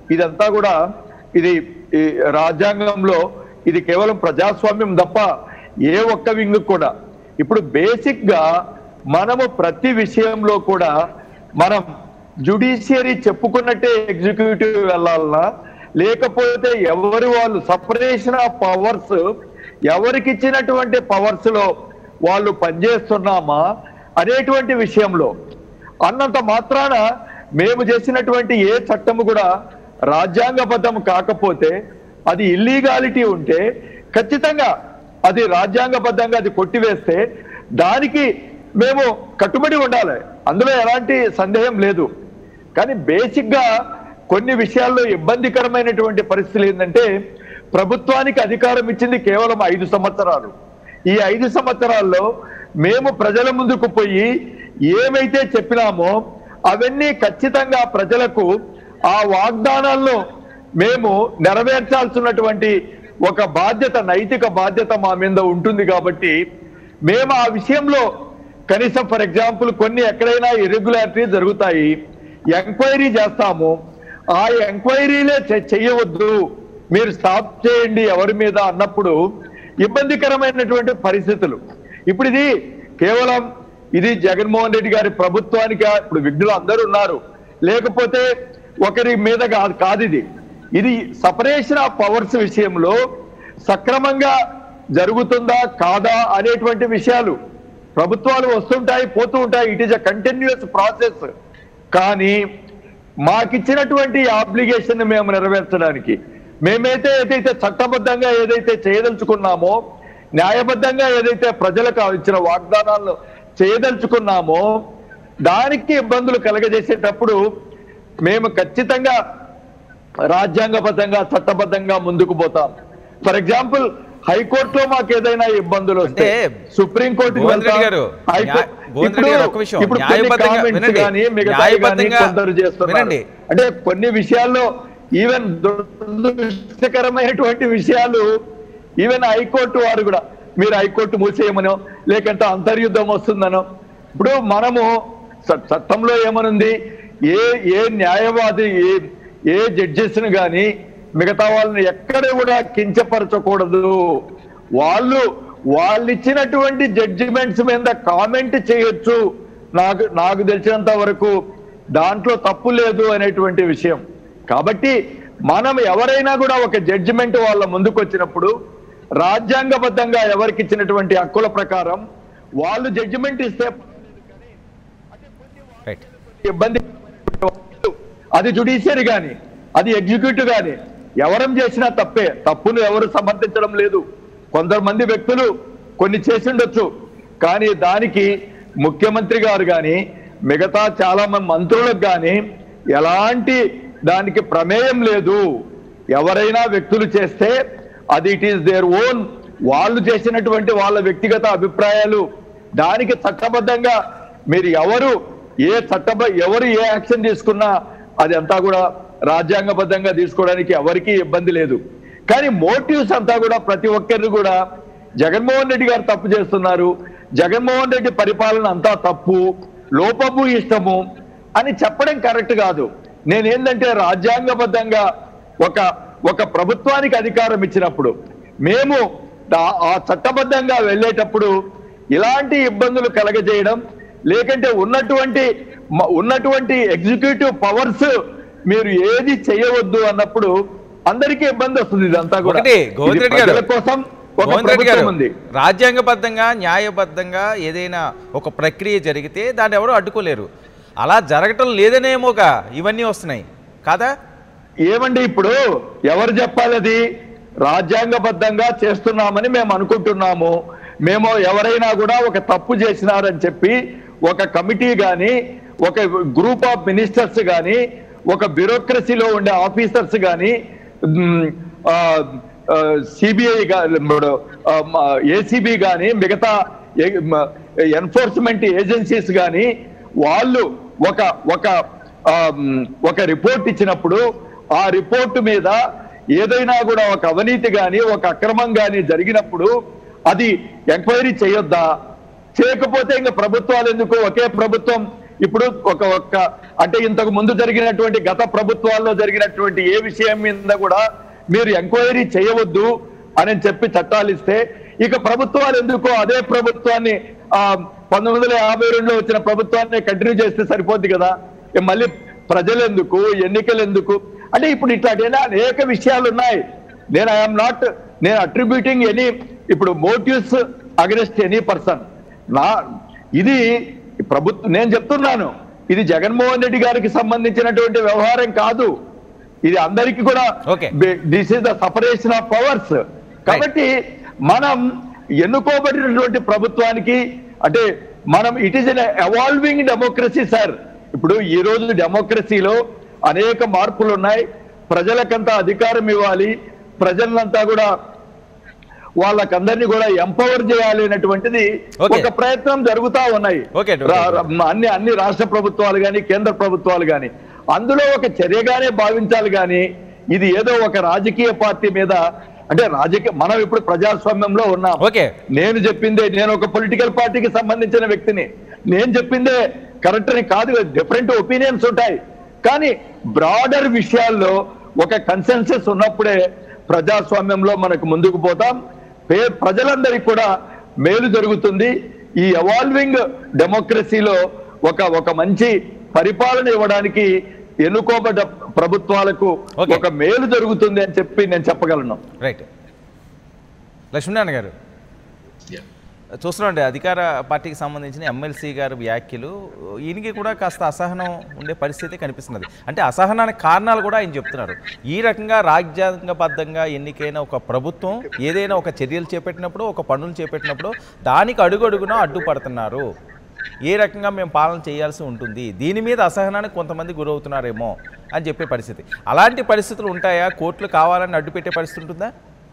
ఇదంతా కూడా ఇది ఈ రాజ్యాంగంలో ఇది కేవలం ప్రజాస్వామ్యం తప్ప ఏ ఒక్క వింగ్ కూడా ఇప్పుడు బేసిక్ గా మనము ప్రతి విషయంలో కూడా మనం జుడిషియరీ చెప్పుకున్నట్టే ఎగ్జిక్యూటివ్ వెళ్ళాలన్నా లేకపోతే ఎవరి వాళ్ళు సపరేషన్ ఆఫ్ పవర్స్ ఎవరికి ఇచ్చినటువంటి పవర్స్ లో వాళ్ళు పనిచేస్తున్నామా అనేటువంటి విషయంలో అన్నంత మాత్రాన మేము చేసినటువంటి ఏ చట్టము కూడా రాజ్యాంగబద్ధం కాకపోతే అది ఇల్లీగాలిటీ ఉంటే ఖచ్చితంగా అది రాజ్యాంగబద్ధంగా అది కొట్టివేస్తే దానికి మేము కట్టుబడి ఉండాలి అందులో ఎలాంటి సందేహం లేదు కానీ బేసిక్ గా కొన్ని విషయాల్లో ఇబ్బందికరమైనటువంటి పరిస్థితులు ఏంటంటే ప్రభుత్వానికి అధికారం ఇచ్చింది కేవలం ఐదు సంవత్సరాలు ఈ ఐదు సంవత్సరాల్లో మేము ప్రజల ముందుకు పోయి ఏమైతే చెప్పినామో అవన్నీ ఖచ్చితంగా ప్రజలకు ఆ వాగ్దానాలను మేము నెరవేర్చాల్సినటువంటి ఒక బాధ్యత నైతిక బాధ్యత మా మీద ఉంటుంది కాబట్టి మేము ఆ విషయంలో కనీసం ఫర్ ఎగ్జాంపుల్ కొన్ని ఎక్కడైనా ఇరెగ్యులారిటీ జరుగుతాయి ఎంక్వైరీ చేస్తాము ఆ ఎంక్వైరీలే చె- చెయ్యవద్దు మీరు స్టాప్ చేయండి ఎవరి మీద అన్నప్పుడు ఇబ్బందికరమైనటువంటి పరిస్థితులు ఇప్పుడు ఇది కేవలం ఇది జగన్మోహన్ రెడ్డి గారి ప్రభుత్వానికి ఇప్పుడు విఘ్నులు అందరూ ఉన్నారు లేకపోతే ఒకరి మీద కాదు కాదు ఇది ఇది సపరేషన్ ఆఫ్ పవర్స్ విషయంలో సక్రమంగా జరుగుతుందా కాదా అనేటువంటి విషయాలు ప్రభుత్వాలు వస్తుంటాయి పోతూ ఉంటాయి it is a continuous process కానీ మాకిచ్చినటువంటి ఆబ్లిగేషన్ మేము నెరవేర్చడానికి మేమైతే ఏదైతే చట్టబద్ధంగా ఏదైతే చేయదలుచుకున్నామో న్యాయబద్ధంగా ఏదైతే ప్రజలకు ఇచ్చిన వాగ్దానాలను చేయదలుచుకున్నామో దానికి ఇబ్బందులు కలగజేసేటప్పుడు మేము ఖచ్చితంగా రాజ్యాంగబద్ధంగా చట్టబద్ధంగా ముందుకు పోతాం ఫర్ ఎగ్జాంపుల్ హైకోర్టులో మాకు ఏదైనా ఇబ్బందులు వస్తే అంటే సుప్రీం కోర్టుకి గోవింద్ రెడ్డి గారు, న్యాయ- గోవింద్ రెడ్డి గారు, ఒక్క విషయం. ఇప్పుడు కొన్ని న్యాయబద్ధంగా comments వినండి. కానీ మిగతా న్యాయబద్ధంగా కొందరు చేస్తున్నారు వినండి. అంటే కొన్ని విషయాల్లో ఈవెన్ దురదృష్టకరమైనటువంటి విషయాలు ఈవెన్ హైకోర్టు వారు కూడా మీరు హైకోర్టు మూసేయమనో లేకంటే అంతర్యుద్ధం వస్తుందనో ఇప్పుడు మనము చ- చట్టంలో ఏమనుంది ఏ ఏ న్యాయవాది ఏ ఏ జడ్జెస్ ను కానీ మిగతా వాళ్ళని ఎక్కడ కూడా కించపరచకూడదు వాళ్ళు వాళ్ళు ఇచ్చినటువంటి జడ్జిమెంట్స్ మీద కామెంట్ చేయొచ్చు నాకు నాకు తెలిసినంత వరకు దాంట్లో తప్పు లేదు అనేటువంటి విషయం కాబట్టి మనం ఎవరైనా కూడా ఒక జడ్జిమెంట్ వాళ్ళ ముందుకు వచ్చినప్పుడు రాజ్యాంగబద్ధంగా ఎవరికి ఇచ్చినటువంటి హక్కుల ప్రకారం వాళ్ళు జడ్జిమెంట్ ఇస్తే రైట్ ఇబ్బంది అది జుడిషియరీ కానీ అది ఎగ్జిక్యూటివ్ కానీ ఎవరం చేసినా తప్పే తప్పును ఎవరు సమర్థించడం లేదు కొందరు మంది వ్యక్తులు కొన్ని చేసిండొచ్చు కానీ దానికి ముఖ్యమంత్రి గారు కానీ మిగతా చాలా మంది మంత్రులకు కానీ ఎలాంటి దానికి ప్రమేయం లేదు ఎవరైనా వ్యక్తులు చేస్తే అది ఇట్ ఈస్ దేర్ ఓన్ వాళ్ళు చేసినటువంటి వాళ్ళ వ్యక్తిగత అభిప్రాయాలు దానికి చట్టబద్ధంగా మీరు ఎవరు ఏ చట్టబ ఎవరు ఏ యాక్షన్ తీసుకున్నా అది అంతా కూడా రాజ్యాంగబద్ధంగా తీసుకోవడానికి ఎవరికీ ఇబ్బంది లేదు కానీ మోటివ్స్ అంతా కూడా ప్రతి ఒక్కరిని కూడా జగన్మోహన్ రెడ్డి గారు తప్పు చేస్తున్నారు జగన్మోహన్ రెడ్డి పరిపాలన అంతా తప్పు లోపము ఇష్టము అని చెప్పడం కరెక్ట్ కాదు నేనేందంటే రాజ్యాంగబద్ధంగా ఒక ఒక ప్రభుత్వానికి అధికారం ఇచ్చినప్పుడు మేము దా- ఆ చట్టబద్ధంగా వెళ్ళేటప్పుడు ఇలాంటి ఇబ్బందులు కలగజేయడం లేకంటే ఉన్నటువంటి మ- ఉన్నటువంటి ఎగ్జిక్యూటివ్ పవర్స్ మీరు ఏది చేయవద్దు అన్నప్పుడు అందరికీ ఇబ్బంది వస్తుంది ఇదంతా కూడా ఒకటి గోవింద్ ఇది రెడ్డి గారు ప్రజల కోసం ఒక గోవింద్ రెడ్డి గారు ప్రభుత్వం ఉంది రాజ్యాంగబద్ధంగా న్యాయబద్ధంగా ఏదైనా ఒక ప్రక్రియ జరిగితే దాన్ని ఎవరు అడ్డుకోలేరు అలా జరగటం లేదనేమోగా ఇవన్నీ వస్తున్నాయి కాదా ఏమండి ఇప్పుడు ఎవరు చెప్పాలి అది రాజ్యాంగబద్ధంగా చేస్తున్నామని మేము అనుకుంటున్నాము మేము ఎవరైనా కూడా ఒక తప్పు చేసినారని చెప్పి ఒక కమిటీ గాని ఒక గ్రూప్ ఆఫ్ మినిస్టర్స్ గాని ఒక బ్యూరోక్రసీలో ఉండే ఆఫీసర్స్ గాని సిబిఐ ఏసీబీ గాని మిగతా ఎన్ఫోర్స్మెంట్ ఏజెన్సీస్ గాని వాళ్ళు ఒక ఒక ఆ, మ్, ఒక రిపోర్ట్ ఇచ్చినప్పుడు ఆ రిపోర్ట్ మీద ఏదైనా కూడా ఒక అవినీతి గాని ఒక అక్రమం గాని జరిగినప్పుడు అది ఎంక్వైరీ చేయొద్దా చేయకపోతే ఇంకా ప్రభుత్వాలు ఎందుకు ఒకే ప్రభుత్వం ఇప్పుడు ఒక ఒక్క అంటే ఇంతకు ముందు జరిగినటువంటి గత ప్రభుత్వాల్లో జరిగినటువంటి ఏ విషయం మీద కూడా మీరు ఎంక్వైరీ చేయవద్దు అని చెప్పి చట్టాలు ఇస్తే ఇక ప్రభుత్వాలు ఎందుకో అదే ప్రభుత్వాన్ని ఆ పంతొమ్మిది వందల యాభై రెండులో వచ్చిన ప్రభుత్వాన్ని కంటిన్యూ చేస్తే సరిపోద్ది కదా ఇక మళ్ళీ ప్రజలు ఎందుకు ఎన్నికలు ఎందుకు అంటే ఇప్పుడు ఇట్లాంటి అనేక విషయాలు ఉన్నాయి నేను ఐఎమ్ నాట్ నేను అట్రిబ్యూటింగ్ ఎనీ ఇప్పుడు మోటివ్స్ అగెన్స్ట్ ఎనీ పర్సన్ నా ఇది ప్రభుత్వం నేను చెప్తున్నాను ఇది జగన్మోహన్ రెడ్డి గారికి సంబంధించినటువంటి వ్యవహారం కాదు ఇది అందరికీ కూడా Okay. This is the separation of powers కాబట్టి మనం ఎన్నుకోబడినటువంటి ప్రభుత్వానికి అంటే మనం it is an evolving democracy sir ఇప్పుడు ఈ రోజు డెమోక్రసీలో అనేక మార్పులు ఉన్నాయి ప్రజలకంతా అధికారం ఇవ్వాలి ప్రజలంతా కూడా వాళ్ళకందరినీ కూడా ఎంపవర్ చేయాలి అనేటువంటిది Okay. ఒక ప్రయత్నం జరుగుతా ఉన్నాయి Okay, okay. రా- రా- అన్ని అన్ని రాష్ట్ర ప్రభుత్వాలు కానీ కేంద్ర ప్రభుత్వాలు కానీ అందులో ఒక చర్యగానే భావించాలి కానీ ఇది ఏదో ఒక రాజకీయ పార్టీ మీద అంటే రాజకీయ మనం ఇప్పుడు ప్రజాస్వామ్యంలో ఉన్నాం ఓకే నేను చెప్పిందే నేను ఒక పొలిటికల్ పార్టీకి సంబంధించిన వ్యక్తిని నేను చెప్పిందే కరెక్ట్ అని కాదు డిఫరెంట్ ఒపీనియన్స్ ఉంటాయి కానీ బ్రాడర్ విషయాల్లో ఒక కన్సెన్సస్ ఉన్నప్పుడే ప్రజాస్వామ్యంలో మనకు ముందుకు పోతాం పే- ప్రజలందరికీ కూడా మేలు జరుగుతుంది ఈ ఎవాల్వింగ్ డెమోక్రసీలో ఒక ఒక మంచి పరిపాలన ఇవ్వడానికి ఎన్నుకోబడ్డ ప్రభుత్వాలకు Okay. ఒక మేలు జరుగుతుంది అని చెప్పి నేను చెప్పగలను రైట్ లక్ష్మీనారాయణ గారు Yeah. చూస్తున్నాండి అధికార పార్టీకి సంబంధించిన ఎమ్మెల్సీ గారి వ్యాఖ్యలు ఈయనకి కూడా కాస్త అసహనం ఉండే పరిస్థితి కనిపిస్తున్నది అంటే అసహనానికి కారణాలు కూడా ఆయన చెప్తున్నారు ఈ రకంగా రాజ్యాంగబద్ధంగా ఎన్నికైన ఒక ప్రభుత్వం ఏదైనా ఒక చర్యలు చేపట్టినప్పుడు ఒక పనులు చేపట్టినప్పుడు దానికి అడుగడుగునా అడ్డుపడుతున్నారు ఏ రకంగా మేము పాలన చేయాల్సి ఉంటుంది దీని మీద అసహనానికి కొంతమంది గురవుతున్నారేమో అని చెప్పే పరిస్థితి అలాంటి పరిస్థితులు ఉంటాయా కోర్టులు కావాలని అడ్డుపెట్టే పరిస్థితి ఉంటుందా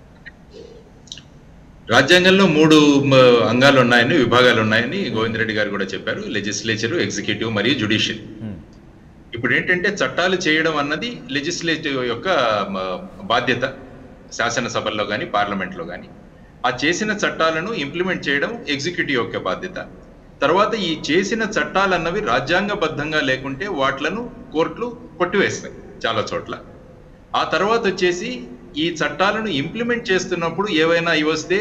రాజ్యాంగంలో మూడు మ, అంగాలు ఉన్నాయని విభాగాలు ఉన్నాయని గోవింద్ రెడ్డి గారు కూడా చెప్పారు లెజిస్లేచర్ ఎగ్జిక్యూటివ్ మరియు జ్యుడిషియల్ Hmm. ఇప్పుడు ఏంటంటే చట్టాలు చేయడం అన్నది లెజిస్లేటివ్ యొక్క మ, బాధ్యత శాసనసభల్లో కానీ పార్లమెంట్లో కానీ ఆ చేసిన చట్టాలను ఇంప్లిమెంట్ చేయడం ఎగ్జిక్యూటివ్ యొక్క బాధ్యత తర్వాత ఈ చేసిన చట్టాలు అన్నవి రాజ్యాంగబద్ధంగా లేకుంటే వాట్లను కోర్టులు కొట్టివేస్తాయి చాలా చోట్ల ఆ తర్వాత వచ్చేసి ఈ చట్టాలను ఇంప్లిమెంట్ చేస్తున్నప్పుడు ఏవైనా ఇవి వస్తే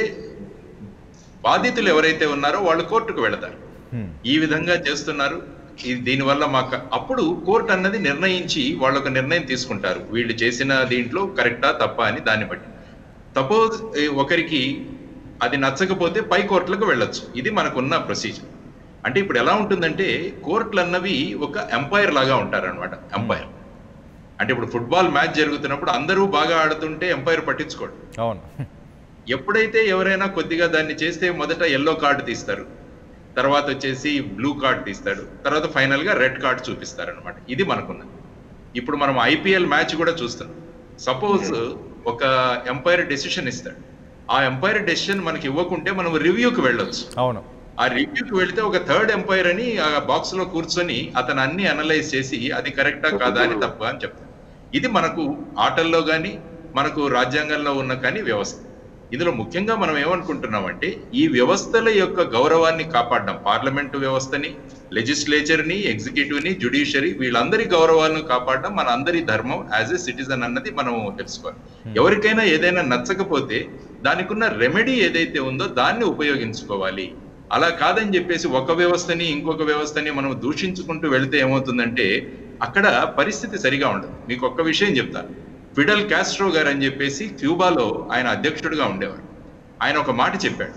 బాధితులు ఎవరైతే ఉన్నారో వాళ్ళు కోర్టుకు వెళతారు Hmm. ఈ విధంగా చేస్తున్నారు ఇది దీనివల్ల మాకు అప్పుడు కోర్టు అన్నది నిర్ణయించి వాళ్ళు ఒక నిర్ణయం తీసుకుంటారు వీళ్ళు చేసిన దీంట్లో కరెక్టా తప్పా అని దాన్ని బట్టి సపోజ్ ఒకరికి అది నచ్చకపోతే పై కోర్టులకు వెళ్ళొచ్చు ఇది మనకున్న ప్రొసీజర్ అంటే ఇప్పుడు ఎలా ఉంటుందంటే కోర్టులు అన్నవి ఒక ఎంపైర్ లాగా ఉంటారన్నమాట ఎంపైర్ అంటే ఇప్పుడు ఫుట్బాల్ మ్యాచ్ జరుగుతున్నప్పుడు అందరూ బాగా ఆడుతుంటే ఎంపైర్ పట్టించుకోడు అవును ఎప్పుడైతే ఎవరైనా కొద్దిగా దాన్ని చేస్తే మొదట ఎల్లో కార్డు తీస్తారు తర్వాత వచ్చేసి బ్లూ కార్డ్ తీస్తాడు తర్వాత ఫైనల్ గా రెడ్ కార్డ్ చూపిస్తారు అనమాట ఇది మనకున్నది ఇప్పుడు మనం ఐపీఎల్ మ్యాచ్ కూడా చూస్తున్నాం సపోజ్ ఒక ఎంపైర్ డెసిషన్ ఇస్తాడు ఆ ఎంపైర్ డెసిషన్ మనకి ఇవ్వకుంటే మనం రివ్యూకి వెళ్ళొచ్చు అవును ఆ రివ్యూకి వెళ్తే ఒక థర్డ్ ఎంపైర్ అని ఆ బాక్స్ లో కూర్చొని అతను అన్ని అనలైజ్ చేసి అది కరెక్టా కాదా అని తప్ప అని చెప్తాడు ఇది మనకు ఆటల్లో కానీ మనకు రాజ్యాంగంలో ఉన్న కానీ వ్యవస్థ ఇందులో ముఖ్యంగా మనం ఏమనుకుంటున్నామంటే ఈ వ్యవస్థల యొక్క గౌరవాన్ని కాపాడడం పార్లమెంటు వ్యవస్థని లెజిస్లేచర్ ని ఎగ్జిక్యూటివ్ ని జ్యుడిషియరీ వీళ్ళందరి గౌరవాలను కాపాడడం మన అందరి ధర్మం యాజ్ ఎ సిటిజన్ అన్నది మనం తెలుసుకోవాలి ఎవరికైనా ఏదైనా నచ్చకపోతే దానికి ఉన్న రెమెడీ ఏదైతే ఉందో దాన్ని ఉపయోగించుకోవాలి అలా కాదని చెప్పేసి ఒక వ్యవస్థని ఇంకొక వ్యవస్థని మనం దూషించుకుంటూ వెళితే ఏమవుతుందంటే అక్కడ పరిస్థితి సరిగా ఉండదు మీకు ఒక్క విషయం చెప్తా ఫిడల్ కాస్ట్రో గారు అని చెప్పేసి క్యూబాలో ఆయన అధ్యక్షుడిగా ఉండేవారు ఆయన ఒక మాట చెప్పాడు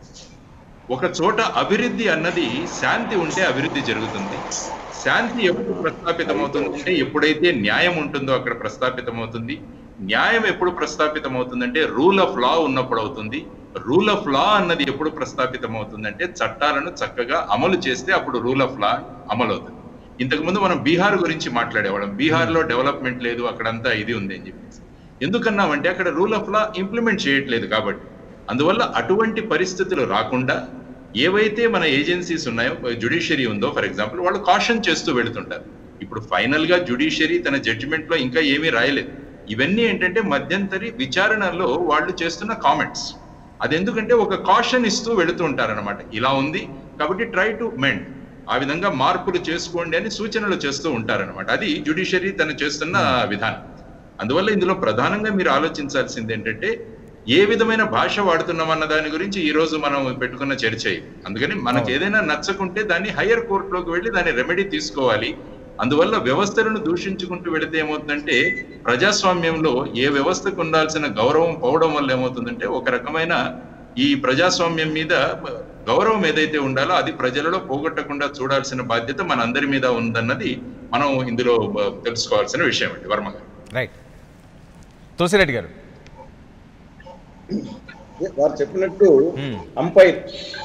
ఒక చోట అభివృద్ధి అన్నది శాంతి ఉంటే అభివృద్ధి జరుగుతుంది శాంతి ఎప్పుడు ప్రస్థాపితమవుతుంది అంటే ఎప్పుడైతే న్యాయం ఉంటుందో అక్కడ ప్రస్థాపితమవుతుంది న్యాయం ఎప్పుడు ప్రస్థాపితమవుతుందంటే రూల్ ఆఫ్ లా ఉన్నప్పుడు అవుతుంది రూల్ ఆఫ్ లా అన్నది ఎప్పుడు ప్రస్థాపితమవుతుందంటే చట్టాలను చక్కగా అమలు చేస్తే అప్పుడు రూల్ ఆఫ్ లా అమలు అవుతుంది ఇంతకు ముందు మనం బీహార్ గురించి మాట్లాడేవాళ్ళం బీహార్ లో డెవలప్మెంట్ లేదు అక్కడంతా ఇది ఉంది అని చెప్పేసి ఎందుకన్నామంటే అక్కడ రూల్ ఆఫ్ లా ఇంప్లిమెంట్ చేయట్లేదు కాబట్టి అందువల్ల అటువంటి పరిస్థితులు రాకుండా ఏవైతే మన ఏజెన్సీస్ ఉన్నాయో జుడిషియరీ ఉందో ఫర్ ఎగ్జాంపుల్ వాళ్ళు కాషన్ చేస్తూ వెళుతుంటారు ఇప్పుడు ఫైనల్ గా జుడిషియరీ తన జడ్జిమెంట్ లో ఇంకా ఏమీ రాయలేదు ఇవన్నీ ఏంటంటే మధ్యంతరి విచారణలో వాళ్ళు చేస్తున్న కామెంట్స్ అది ఎందుకంటే ఒక కాషన్ ఇస్తూ వెళుతూ ఉంటారన్నమాట ఇలా ఉంది కాబట్టి ట్రై టు మెండ్ ఆ విధంగా మార్పులు చేసుకోండి అని సూచనలు చేస్తూ ఉంటారన్నమాట అది జ్యుడిషియరీ తను చేస్తున్న విధానం అందువల్ల ఇందులో ప్రధానంగా మీరు ఆలోచించాల్సింది ఏంటంటే ఏ విధమైన భాష వాడుతున్నాం అన్న దాని గురించి ఈ రోజు మనం పెట్టుకున్న చర్చ ఇది. అందుకని మనకు ఏదైనా నచ్చకుంటే దాన్ని హయ్యర్ కోర్టులోకి వెళ్ళి దాని రెమెడీ తీసుకోవాలి అందువల్ల వ్యవస్థలను దూషించుకుంటూ వెళితే ఏమవుతుందంటే ప్రజాస్వామ్యంలో ఏ వ్యవస్థకు ఉండాల్సిన గౌరవం పోవడం వల్ల ఏమవుతుందంటే ఒక రకమైన ఈ ప్రజాస్వామ్యం మీద గౌరవం ఏదైతే ఉండాలో అది ప్రజలలో పోగొట్టకుండా చూడాల్సిన బాధ్యత మన అందరి మీద ఉందన్నది మనం ఇందులో బ- తెలుసుకోవాల్సిన విషయం అండి వర్మ గారు రైట్ తులసిరెడ్డి గారు వారు చెప్పినట్టు మ్మ్. అంపైర్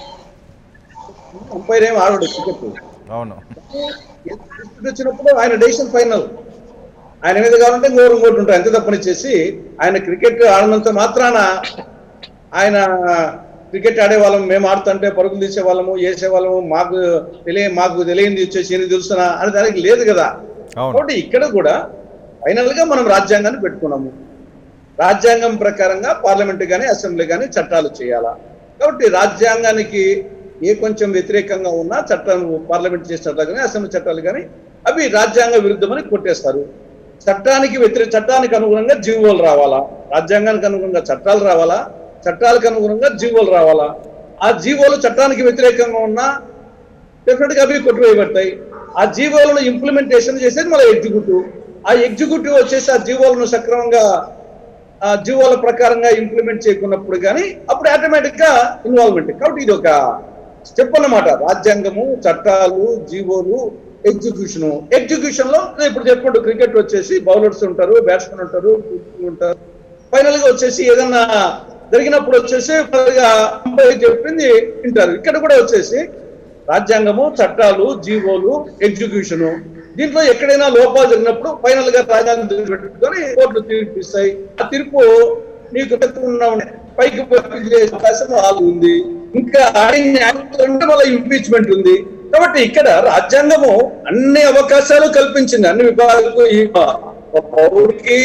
అంపైర్ ఏం ఆడడు క్రికెట్ అవును డిస్ప్యూట్ వచ్చినప్పుడు ఆయన డెసిషన్ ఫైనల్ ఆయన మీద కావాలంటే ఇంకోటి ఇంకోటి ఉంటాయి అంతే తప్పనిచ్చేసి ఆయన క్రికెట్ ఆడినంత మాత్రాన ఆయన క్రికెట్ ఆడే వాళ్ళం మేము ఆడుతుంటే పరుగులు తీసే వాళ్ళము వేసే వాళ్ళము మాకు తెలియ మాకు తెలియంది వచ్చేసి ఏది తెలుస్తున్నా అని దానికి లేదు కదా అవును కాబట్టి ఇక్కడ కూడా ఫైనల్ గా మనం రాజ్యాంగాన్ని పెట్టుకున్నాము రాజ్యాంగం ప్రకారంగా పార్లమెంట్ కానీ అసెంబ్లీ కానీ చట్టాలు చేయాలా కాబట్టి రాజ్యాంగానికి ఏ కొంచెం వ్యతిరేకంగా ఉన్నా చట్టం పార్లమెంట్ చేసే చట్టాలు కానీ అసెంబ్లీ చట్టాలు కానీ అవి రాజ్యాంగ విరుద్ధమని కొట్టేస్తారు చట్టానికి వ్యతిరేక చట్టానికి అనుగుణంగా జీవోలు రావాలా రాజ్యాంగానికి అనుగుణంగా చట్టాలు రావాలా చట్టాలకు అనుగుణంగా జీవోలు రావాలా ఆ జీవోలు చట్టానికి వ్యతిరేకంగా ఉన్నా డెఫినెట్ గా అవి కొట్టువేయబడతాయి ఆ జీవోలను ఇంప్లిమెంటేషన్ చేసేది మన ఎగ్జిక్యూటివ్ ఆ ఎగ్జిక్యూటివ్ వచ్చేసి ఆ జీవోలను సక్రమంగా ఆ జీవోల ప్రకారంగా ఇంప్లిమెంట్ చేయకున్నప్పుడు కానీ అప్పుడు ఆటోమేటిక్ గా ఇన్వాల్వ్మెంట్ కాబట్టి ఇది ఒక స్టెప్ అన్నమాట రాజ్యాంగము చట్టాలు జీవోలు ఎగ్జిక్యూషన్ ఎగ్జిక్యూషన్ లో నేను ఇప్పుడు చెప్పండి క్రికెట్ వచ్చేసి బౌలర్స్ ఉంటారు బ్యాట్స్మెన్ ఉంటారు keeper ఉంటారు ఫైనల్ గా వచ్చేసి ఏదన్నా జరిగినప్పుడు వచ్చేసి final గా umpire చెప్పింది వింటారు ఇక్కడ కూడా వచ్చేసి రాజ్యాంగము చట్టాలు జీవోలు ఎగ్జిక్యూషన్ దీంట్లో ఎక్కడైనా లోపాలు జరిగినప్పుడు ఫైనల్ గా రాజ్యాంగం పెట్టుకొని కోర్టులు తీర్పు ఇస్తాయి ఆ తీర్పు నీకు ఉన్న పైకి అప్పీల్ చేసే అవకాశం వాళ్ళు ఉంది ఇంకా ఆడిన అంటే మళ్ళీ ఇంపీచ్మెంట్ ఉంది కాబట్టి ఇక్కడ రాజ్యాంగము అన్ని అవకాశాలు కల్పించింది అన్ని విభాగాలకు ఈ పౌరుడికి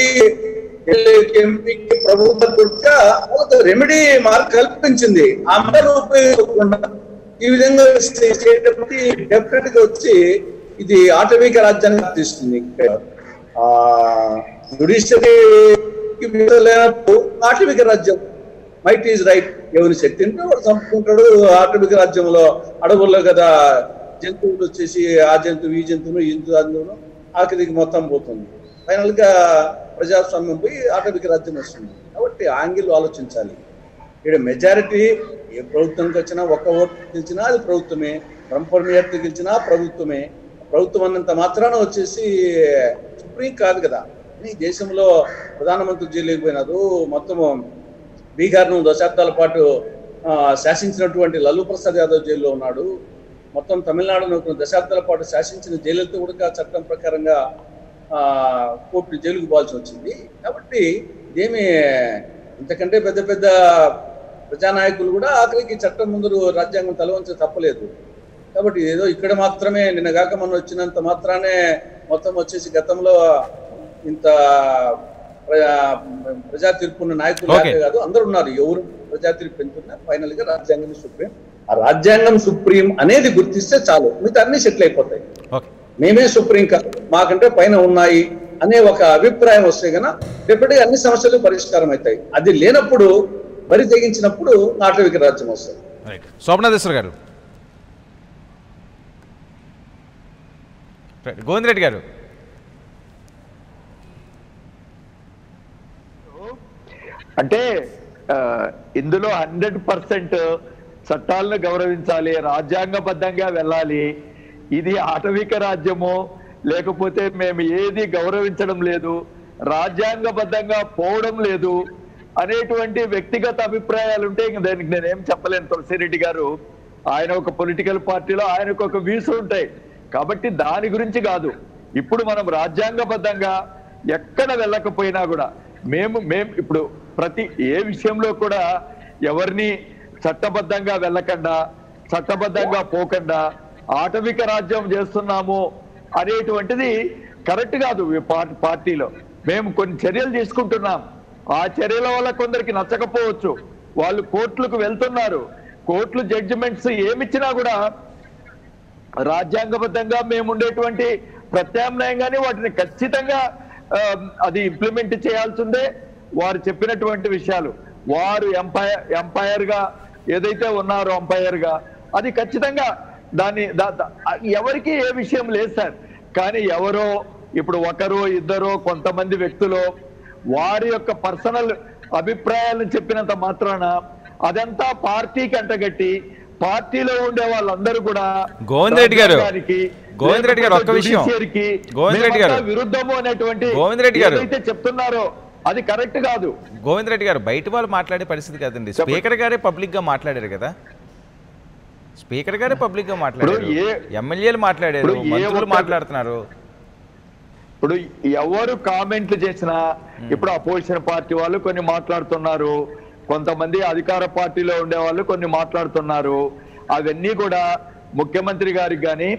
ఎంపీకి ప్రభుత్వం కూడా ఒక రెమెడీ మార్క్ కల్పించింది ఆ మేర ఉపయోగకుండా ఈ విధంగా చేయటప్పటికి డెఫినెట్ గా వచ్చి ఇది ఆటవిక రాజ్యాన్ని తీస్తుంది ఆ జుడిషియరీకి లేనప్పుడు ఆటవిక రాజ్యం మైట్ ఈజ్ రైట్ ఎవరి శక్తి ఉంటే వాడు చంపుకుంటాడు ఆటవిక రాజ్యంలో అడవుల్లో కదా జంతువులు వచ్చేసి ఆ జంతువు ఈ జంతువును ఈ జంతువును ఆఖరికి మొత్తం పోతుంది ఫైనల్ గా ప్రజాస్వామ్యం పోయి ఆటవిక రాజ్యం వస్తుంది కాబట్టి ఆంగిల్ ఆలోచించాలి ఇక్కడ మెజారిటీ ఏ ప్రభుత్వంకి వచ్చినా ఒక్క ఓటు గెలిచినా అది ప్రభుత్వమే బ్రహ్మ మెజారిటీ గెలిచినా ప్రభుత్వమే ప్రభుత్వం అన్నంత మాత్రాన వచ్చేసి సుప్రీం కాదు కదా ఈ దేశంలో ప్రధానమంత్రి జైలుకి పోయినారు మొత్తం బీహార్ను దశాబ్దాల పాటు ఆ, శాసించినటువంటి లల్లు ప్రసాద్ యాదవ్ జైల్లో ఉన్నాడు మొత్తం తమిళనాడును ఒక దశాబ్దాల పాటు శాసించిన జైలుతో కూడా చట్టం ప్రకారంగా ఆ, కోర్టు జైలుకు పోవాల్సి వచ్చింది కాబట్టి ఇదేమి ఇంతకంటే పెద్ద పెద్ద ప్రజానాయకులు కూడా ఆఖరికి చట్టం ముందు రాజ్యాంగం తలవంచ తప్పలేదు కాబట్టి ఏదో ఇక్కడ మాత్రమే నిన్న కాక మనం వచ్చినంత మాత్రానే మొత్తం వచ్చేసి గతంలో ఇంత ప్రజా- ప్రజా తీర్పున్న నాయకులు Okay. లాగా కాదు అందరూ ఉన్నారు ఎవరు ప్రజా తీర్పు ఎంతున్నా ఫైనల్ గా రాజ్యాంగం సుప్రీం ఆ రాజ్యాంగం సుప్రీం అనేది గుర్తిస్తే చాలు మిగతా అన్ని సెటిల్ అయిపోతాయి ఓకే మేమే సుప్రీం కాదు మాకంటే పైన ఉన్నాయి అనే ఒక అభిప్రాయం వస్తే గన డెఫినెట్ గా అన్ని సమస్యలు పరిష్కారం అవుతాయి అది లేనప్పుడు బరి తెగించినప్పుడు ఆటవిక రాజ్యం వస్తుంది రైట్ శోభనాథేశ్వర్ గారు రైట్ గోవింద్ రెడ్డి గారు అంటే ఆ, ఇందులో హండ్రెడ్ పర్సెంట్ చట్టాలను గౌరవించాలి రాజ్యాంగబద్ధంగా వెళ్ళాలి ఇది ఆటవిక రాజ్యము లేకపోతే మేము ఏది గౌరవించడం లేదు రాజ్యాంగబద్ధంగా పోవడం లేదు అనేటువంటి వ్యక్తిగత అభిప్రాయాలు ఉంటే ఇంక దానికి నేనేం చెప్పలేను తులసిరెడ్డి గారు ఆయన ఒక పొలిటికల్ పార్టీలో ఆయనకు ఒక వ్యూస్ ఉంటాయి కాబట్టి దాని గురించి కాదు ఇప్పుడు మనం రాజ్యాంగబద్ధంగా ఎక్కడ వెళ్ళకపోయినా కూడా మేము మేము ఇప్పుడు ప్రతి ఏ విషయంలో కూడా ఎవరిని చట్టబద్ధంగా వెళ్ళకుండా చట్టబద్ధంగా పోకుండా ఆటవిక రాజ్యం చేస్తున్నాము అనేటువంటిది కరెక్ట్ కాదు ఈ పా- పార్టీలో మేము కొన్ని చర్యలు తీసుకుంటున్నాం ఆ చర్యల వల్ల కొందరికి నచ్చకపోవచ్చు వాళ్ళు కోర్టులకు వెళ్తున్నారు కోర్టులు జడ్జిమెంట్స్ ఏమిచ్చినా కూడా రాజ్యాంగబద్ధంగా మేము ఉండేటువంటి ప్రత్యామ్నాయం కానీ వాటిని ఖచ్చితంగా ఆ, అది ఇంప్లిమెంట్ చేయాల్సిందే వారు చెప్పినటువంటి విషయాలు వారు ఎంపైర్ ఎంపైర్ గా ఏదైతే ఉన్నారో అంపైర్ గా అది ఖచ్చితంగా దాన్ని దా- దా- ఎవరికి ఏ విషయం లేదు సార్ కానీ ఎవరో ఇప్పుడు ఒకరు ఇద్దరు కొంతమంది వ్యక్తులు వారి యొక్క పర్సనల్ అభిప్రాయాలను చెప్పినంత మాత్రాన అదంతా పార్టీకి అంటగట్టి పార్టీలో ఉండే వాళ్ళందరూ కూడా గోవింద్ రెడ్డి గారు, రాజ్యాంగానికి, గోవింద్ రెడ్డి గారు, ఒక్క లేకపోతే విషయం. judiciaryకి గోవింద్ రెడ్డి గారు. మేమంతా విరుద్ధము అనేటువంటి గోవింద్ రెడ్డి గారు. ఏదైతే చెప్తున్నారో అది కరెక్ట్ కాదు గోవింద్ రెడ్డి గారు బయట వాళ్ళు మాట్లాడే పరిస్థితి కాదండి చెప్పండి. స్పీకర్ గారే పబ్లిక్ గా మాట్లాడారు కదా స్పీకర్ గారే పబ్లిక్ గా మాట్లాడారు ఏ- ఎమ్మెల్యేలు మాట్లాడారు ఇప్పుడు ఏ మంత్రులు ఒక్క- మాట్లాడుతున్నారు ఇప్పుడు ఎవరు కామెంట్లు చేసినా ఇప్పుడు అపోజిషన్ పార్టీ వాళ్ళు కొన్ని మాట్లాడుతున్నారు కొంతమంది అధికార పార్టీలో ఉండే వాళ్ళు కొన్ని మాట్లాడుతున్నారు అవన్నీ కూడా ముఖ్యమంత్రి గారికి కానీ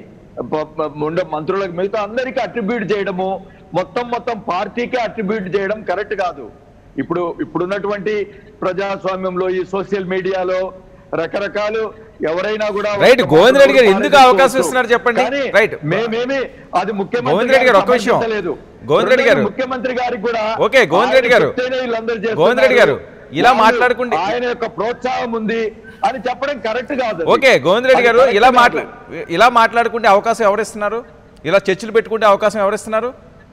ఉండే మంత్రులకు మిగతా అందరికీ అట్రిబ్యూట్ చేయడము మొత్తం మొత్తం పార్టీకే అట్రిబ్యూట్ చేయడం కరెక్ట్ కాదు ఇప్పుడు ఇప్పుడున్నటువంటి ప్రజాస్వామ్యంలో ఈ సోషల్ మీడియాలో రకరకాలు ఎవరైనా కూడా Right. గోవింద్ రెడ్డి గారు ఎందుకు పారేసుకోవచ్చు. అవకాశం ఇస్తున్నారు చెప్పండి. కానీ Right. మేమేమి అది ముఖ్యమంత్రి గోవింద్ రెడ్డి గారు ఒక్క గారికి విషయం. సంబంధించలేదు. గోవింద్ రెడ్డి గారు. ముఖ్యమంత్రి గారికి కూడా ఓకే, గోవింద్ రెడ్డి ఆయన గారు. చెప్తేనే వీళ్ళందరూ చేస్తున్నారు. గోవింద్ రెడ్డి గారు, ఇలా వాళ్ళు మాట్లాడుకుంటే- ఆయన యొక్క ప్రోత్సాహం ఉంది అని చెప్పడం కరెక్ట్ కాదు అది. ఓకే గోవింద్ రెడ్డి అది గారు correct ఇలా కాదు. మాట్లా ఇలా మాట్లాడుకుంటే అవకాశం ఎవరిస్తున్నారు ఇలా చర్చలు పెట్టుకుంటే అవకాశం ఎవరిస్తున్నారు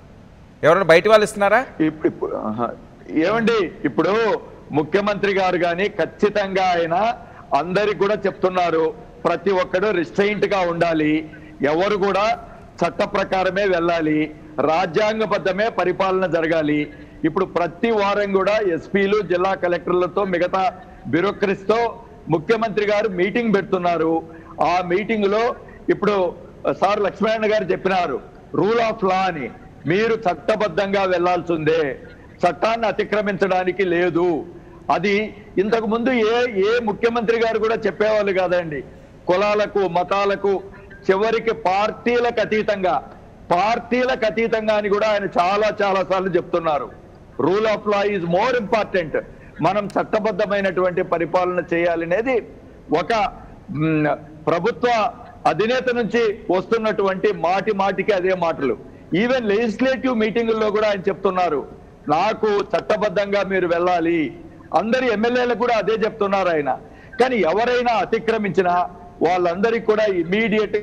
ఎవరైనా బయట వాళ్ళు ఇస్తున్నారా ఇప్పు- ఇప్పు- ఆహా. ఏమండి ఇప్పుడు ముఖ్యమంత్రి గారు గాని ఖచ్చితంగా ఆయన అందరికి కూడా చెప్తున్నారు ప్రతి ఒక్కడు రిస్ట్రైంట్ గా ఉండాలి ఎవరు కూడా చట్ట ప్రకారమే వెళ్ళాలి రాజ్యాంగబద్ధమే పరిపాలన జరగాలి ఇప్పుడు ప్రతి వారం కూడా ఎస్పీలు జిల్లా కలెక్టర్లతో మిగతా బ్యూరోక్రసీతో ముఖ్యమంత్రి గారు మీటింగ్ పెడుతున్నారు ఆ మీటింగ్ లో ఇప్పుడు సార్ లక్ష్మీనారాయణ గారు చెప్పినారు రూల్ ఆఫ్ లా అని మీరు చట్టబద్ధంగా వెళ్లాల్సిందే చట్టాన్ని అతిక్రమించడానికి లేదు అది ఇంతకు ముందు ఏ ఏ ముఖ్యమంత్రి గారు కూడా చెప్పేవాళ్ళు కాదండి కులాలకు మతాలకు చివరికి పార్టీలకు అతీతంగా పార్టీలకు అతీతంగా అని కూడా ఆయన చాలా చాలా సార్లు చెప్తున్నారు rule of law is more important మనం చట్టబద్ధమైనటువంటి పరిపాలన చేయాలనేది ఒక మ్, ప్రభుత్వ అధినేత నుంచి వస్తున్నటువంటి మాటి మాటికి అదే మాటలు ఈవెన్ లెజిస్లేటివ్ మీటింగుల్లో కూడా ఆయన చెప్తున్నారు నాకు చట్టబద్ధంగా మీరు వెళ్ళాలి అందరి ఎమ్మెల్యేలకు కూడా అదే చెప్తున్నారు ఆయన కానీ ఎవరైనా అతిక్రమించినా వాళ్ళందరికీ కూడా ఇమీడియట్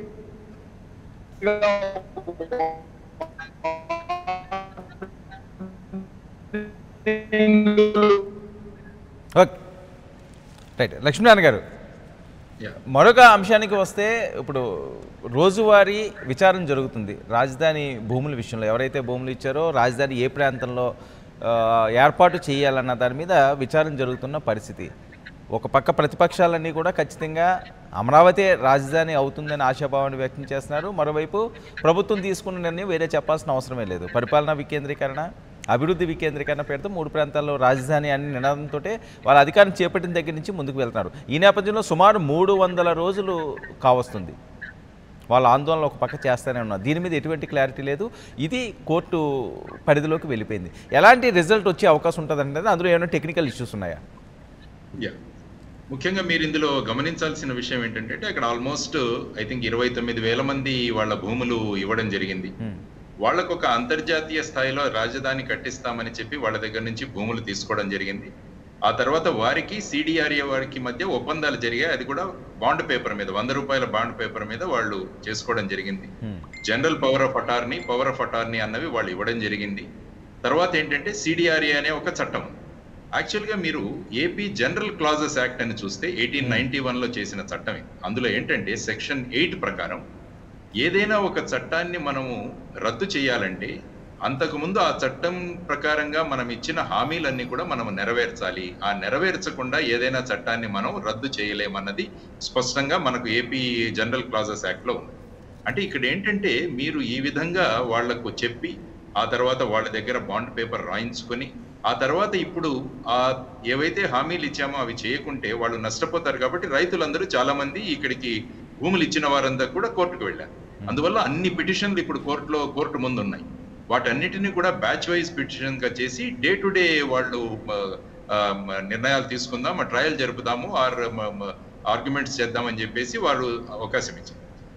ఓకే రైట్ లక్ష్మీనారాయణ గారు Yeah. మరొక అంశానికి వస్తే ఇప్పుడు రోజువారీ విచారణ జరుగుతుంది రాజధాని భూముల విషయంలో ఎవరైతే భూములు ఇచ్చారో రాజధాని ఏ ప్రాంతంలో ఆ, ఏర్పాటు చేయాలన్న దాని మీద విచారణ జరుగుతున్న పరిస్థితి ఒక పక్క ప్రతిపక్షాలన్నీ కూడా ఖచ్చితంగా అమరావతి రాజధాని అవుతుందని ఆశాభావాన్ని వ్యక్తం చేస్తున్నారు మరోవైపు ప్రభుత్వం తీసుకున్న నిర్ణయం వేరే చెప్పాల్సిన అవసరమే లేదు పరిపాలనా వికేంద్రీకరణ అభివృద్ధి వికేంద్రీకరణ పేరుతో మూడు ప్రాంతాల్లో రాజధాని అనే నినాదంతో వాళ్ళ అధికారం చేపట్టిన దగ్గర నుంచి ముందుకు వెళ్తున్నారు ఈ నేపథ్యంలో సుమారు మూడు వందల రోజులు కావస్తుంది వాళ్ళ ఆందోళన ఒక పక్క చేస్తూనే ఉన్నారు దీని మీద ఎటువంటి క్లారిటీ లేదు ఇది కోర్టు పరిధిలోకి వెళ్ళిపోయింది ఎలాంటి రిజల్ట్ వచ్చే అవకాశం ఉంటుంది అనేది అందులో ఏమైనా టెక్నికల్ ఇష్యూస్ ఉన్నాయా యా ముఖ్యంగా మీరు ఇందులో గమనించాల్సిన విషయం ఏంటంటే అక్కడ ఆల్మోస్ట్ ఐ థింక్ ఇరవై తొమ్మిది వేల మంది వాళ్ళ భూములు ఇవ్వడం జరిగింది Hmm. వాళ్ళకు ఒక అంతర్జాతీయ స్థాయిలో రాజధాని కట్టిస్తామని చెప్పి వాళ్ళ దగ్గర నుంచి భూములు తీసుకోవడం జరిగింది ఆ తర్వాత వారికి సిడిఆర్ఏ వారికి మధ్య ఒప్పందాలు జరిగాయి అది కూడా బాండ్ పేపర్ మీద వంద రూపాయల బాండ్ పేపర్ మీద వాళ్ళు చేసుకోవడం జరిగింది Hmm. General power of attorney power of attorney అన్నవి వాళ్ళు ఇవ్వడం జరిగింది తర్వాత ఏంటంటే సిడిఆర్ఏ అనే ఒక చట్టం యాక్చువల్ గా మీరు ఏపీ జనరల్ క్లాజెస్ యాక్ట్ అని చూస్తే ఎయిటీన్ నైన్టీ వన్ లో చేసిన చట్టం ఇది. అందులో ఏంటంటే సెక్షన్ ఎయిట్ ప్రకారం ఏదైనా ఒక చట్టాన్ని మనము రద్దు చేయాలంటే అంతకుముందు ఆ చట్టం ప్రకారంగా మనం ఇచ్చిన హామీలన్నీ కూడా మనం నెరవేర్చాలి ఆ నెరవేర్చకుండా ఏదైనా చట్టాన్ని మనం రద్దు చేయలేమన్నది స్పష్టంగా మనకు ఏపీ జనరల్ క్లాజెస్ యాక్ట్ లో ఉంది అంటే ఇక్కడ ఏంటంటే మీరు ఈ విధంగా వాళ్లకు చెప్పి ఆ తర్వాత వాళ్ళ దగ్గర బాండ్ పేపర్ రాయించుకొని ఆ తర్వాత ఇప్పుడు ఆ ఏవైతే హామీలు ఇచ్చామో అవి చేయకుంటే వాళ్ళు నష్టపోతారు కాబట్టి రైతులందరూ చాలా మంది ఇక్కడికి భూములు ఇచ్చిన వారందరూ కూడా కోర్టుకు వెళ్ళారు అందువల్ల అన్ని పిటిషన్లు ఇప్పుడు కోర్టులో కోర్టు ముందు ఉన్నాయి వాటన్నిటిని కూడా బ్యాచ్ వైజ్ పిటిషన్ గా చేసి డే టు డే వాళ్ళు మ, ఆ, మ, నిర్ణయాలు తీసుకుందాం ట్రయల్ జరుపుదాము ఆర్ ఆర్గ్యుమెంట్స్ చేద్దామని చెప్పేసి వాళ్ళు అవకాశం ఇచ్చారు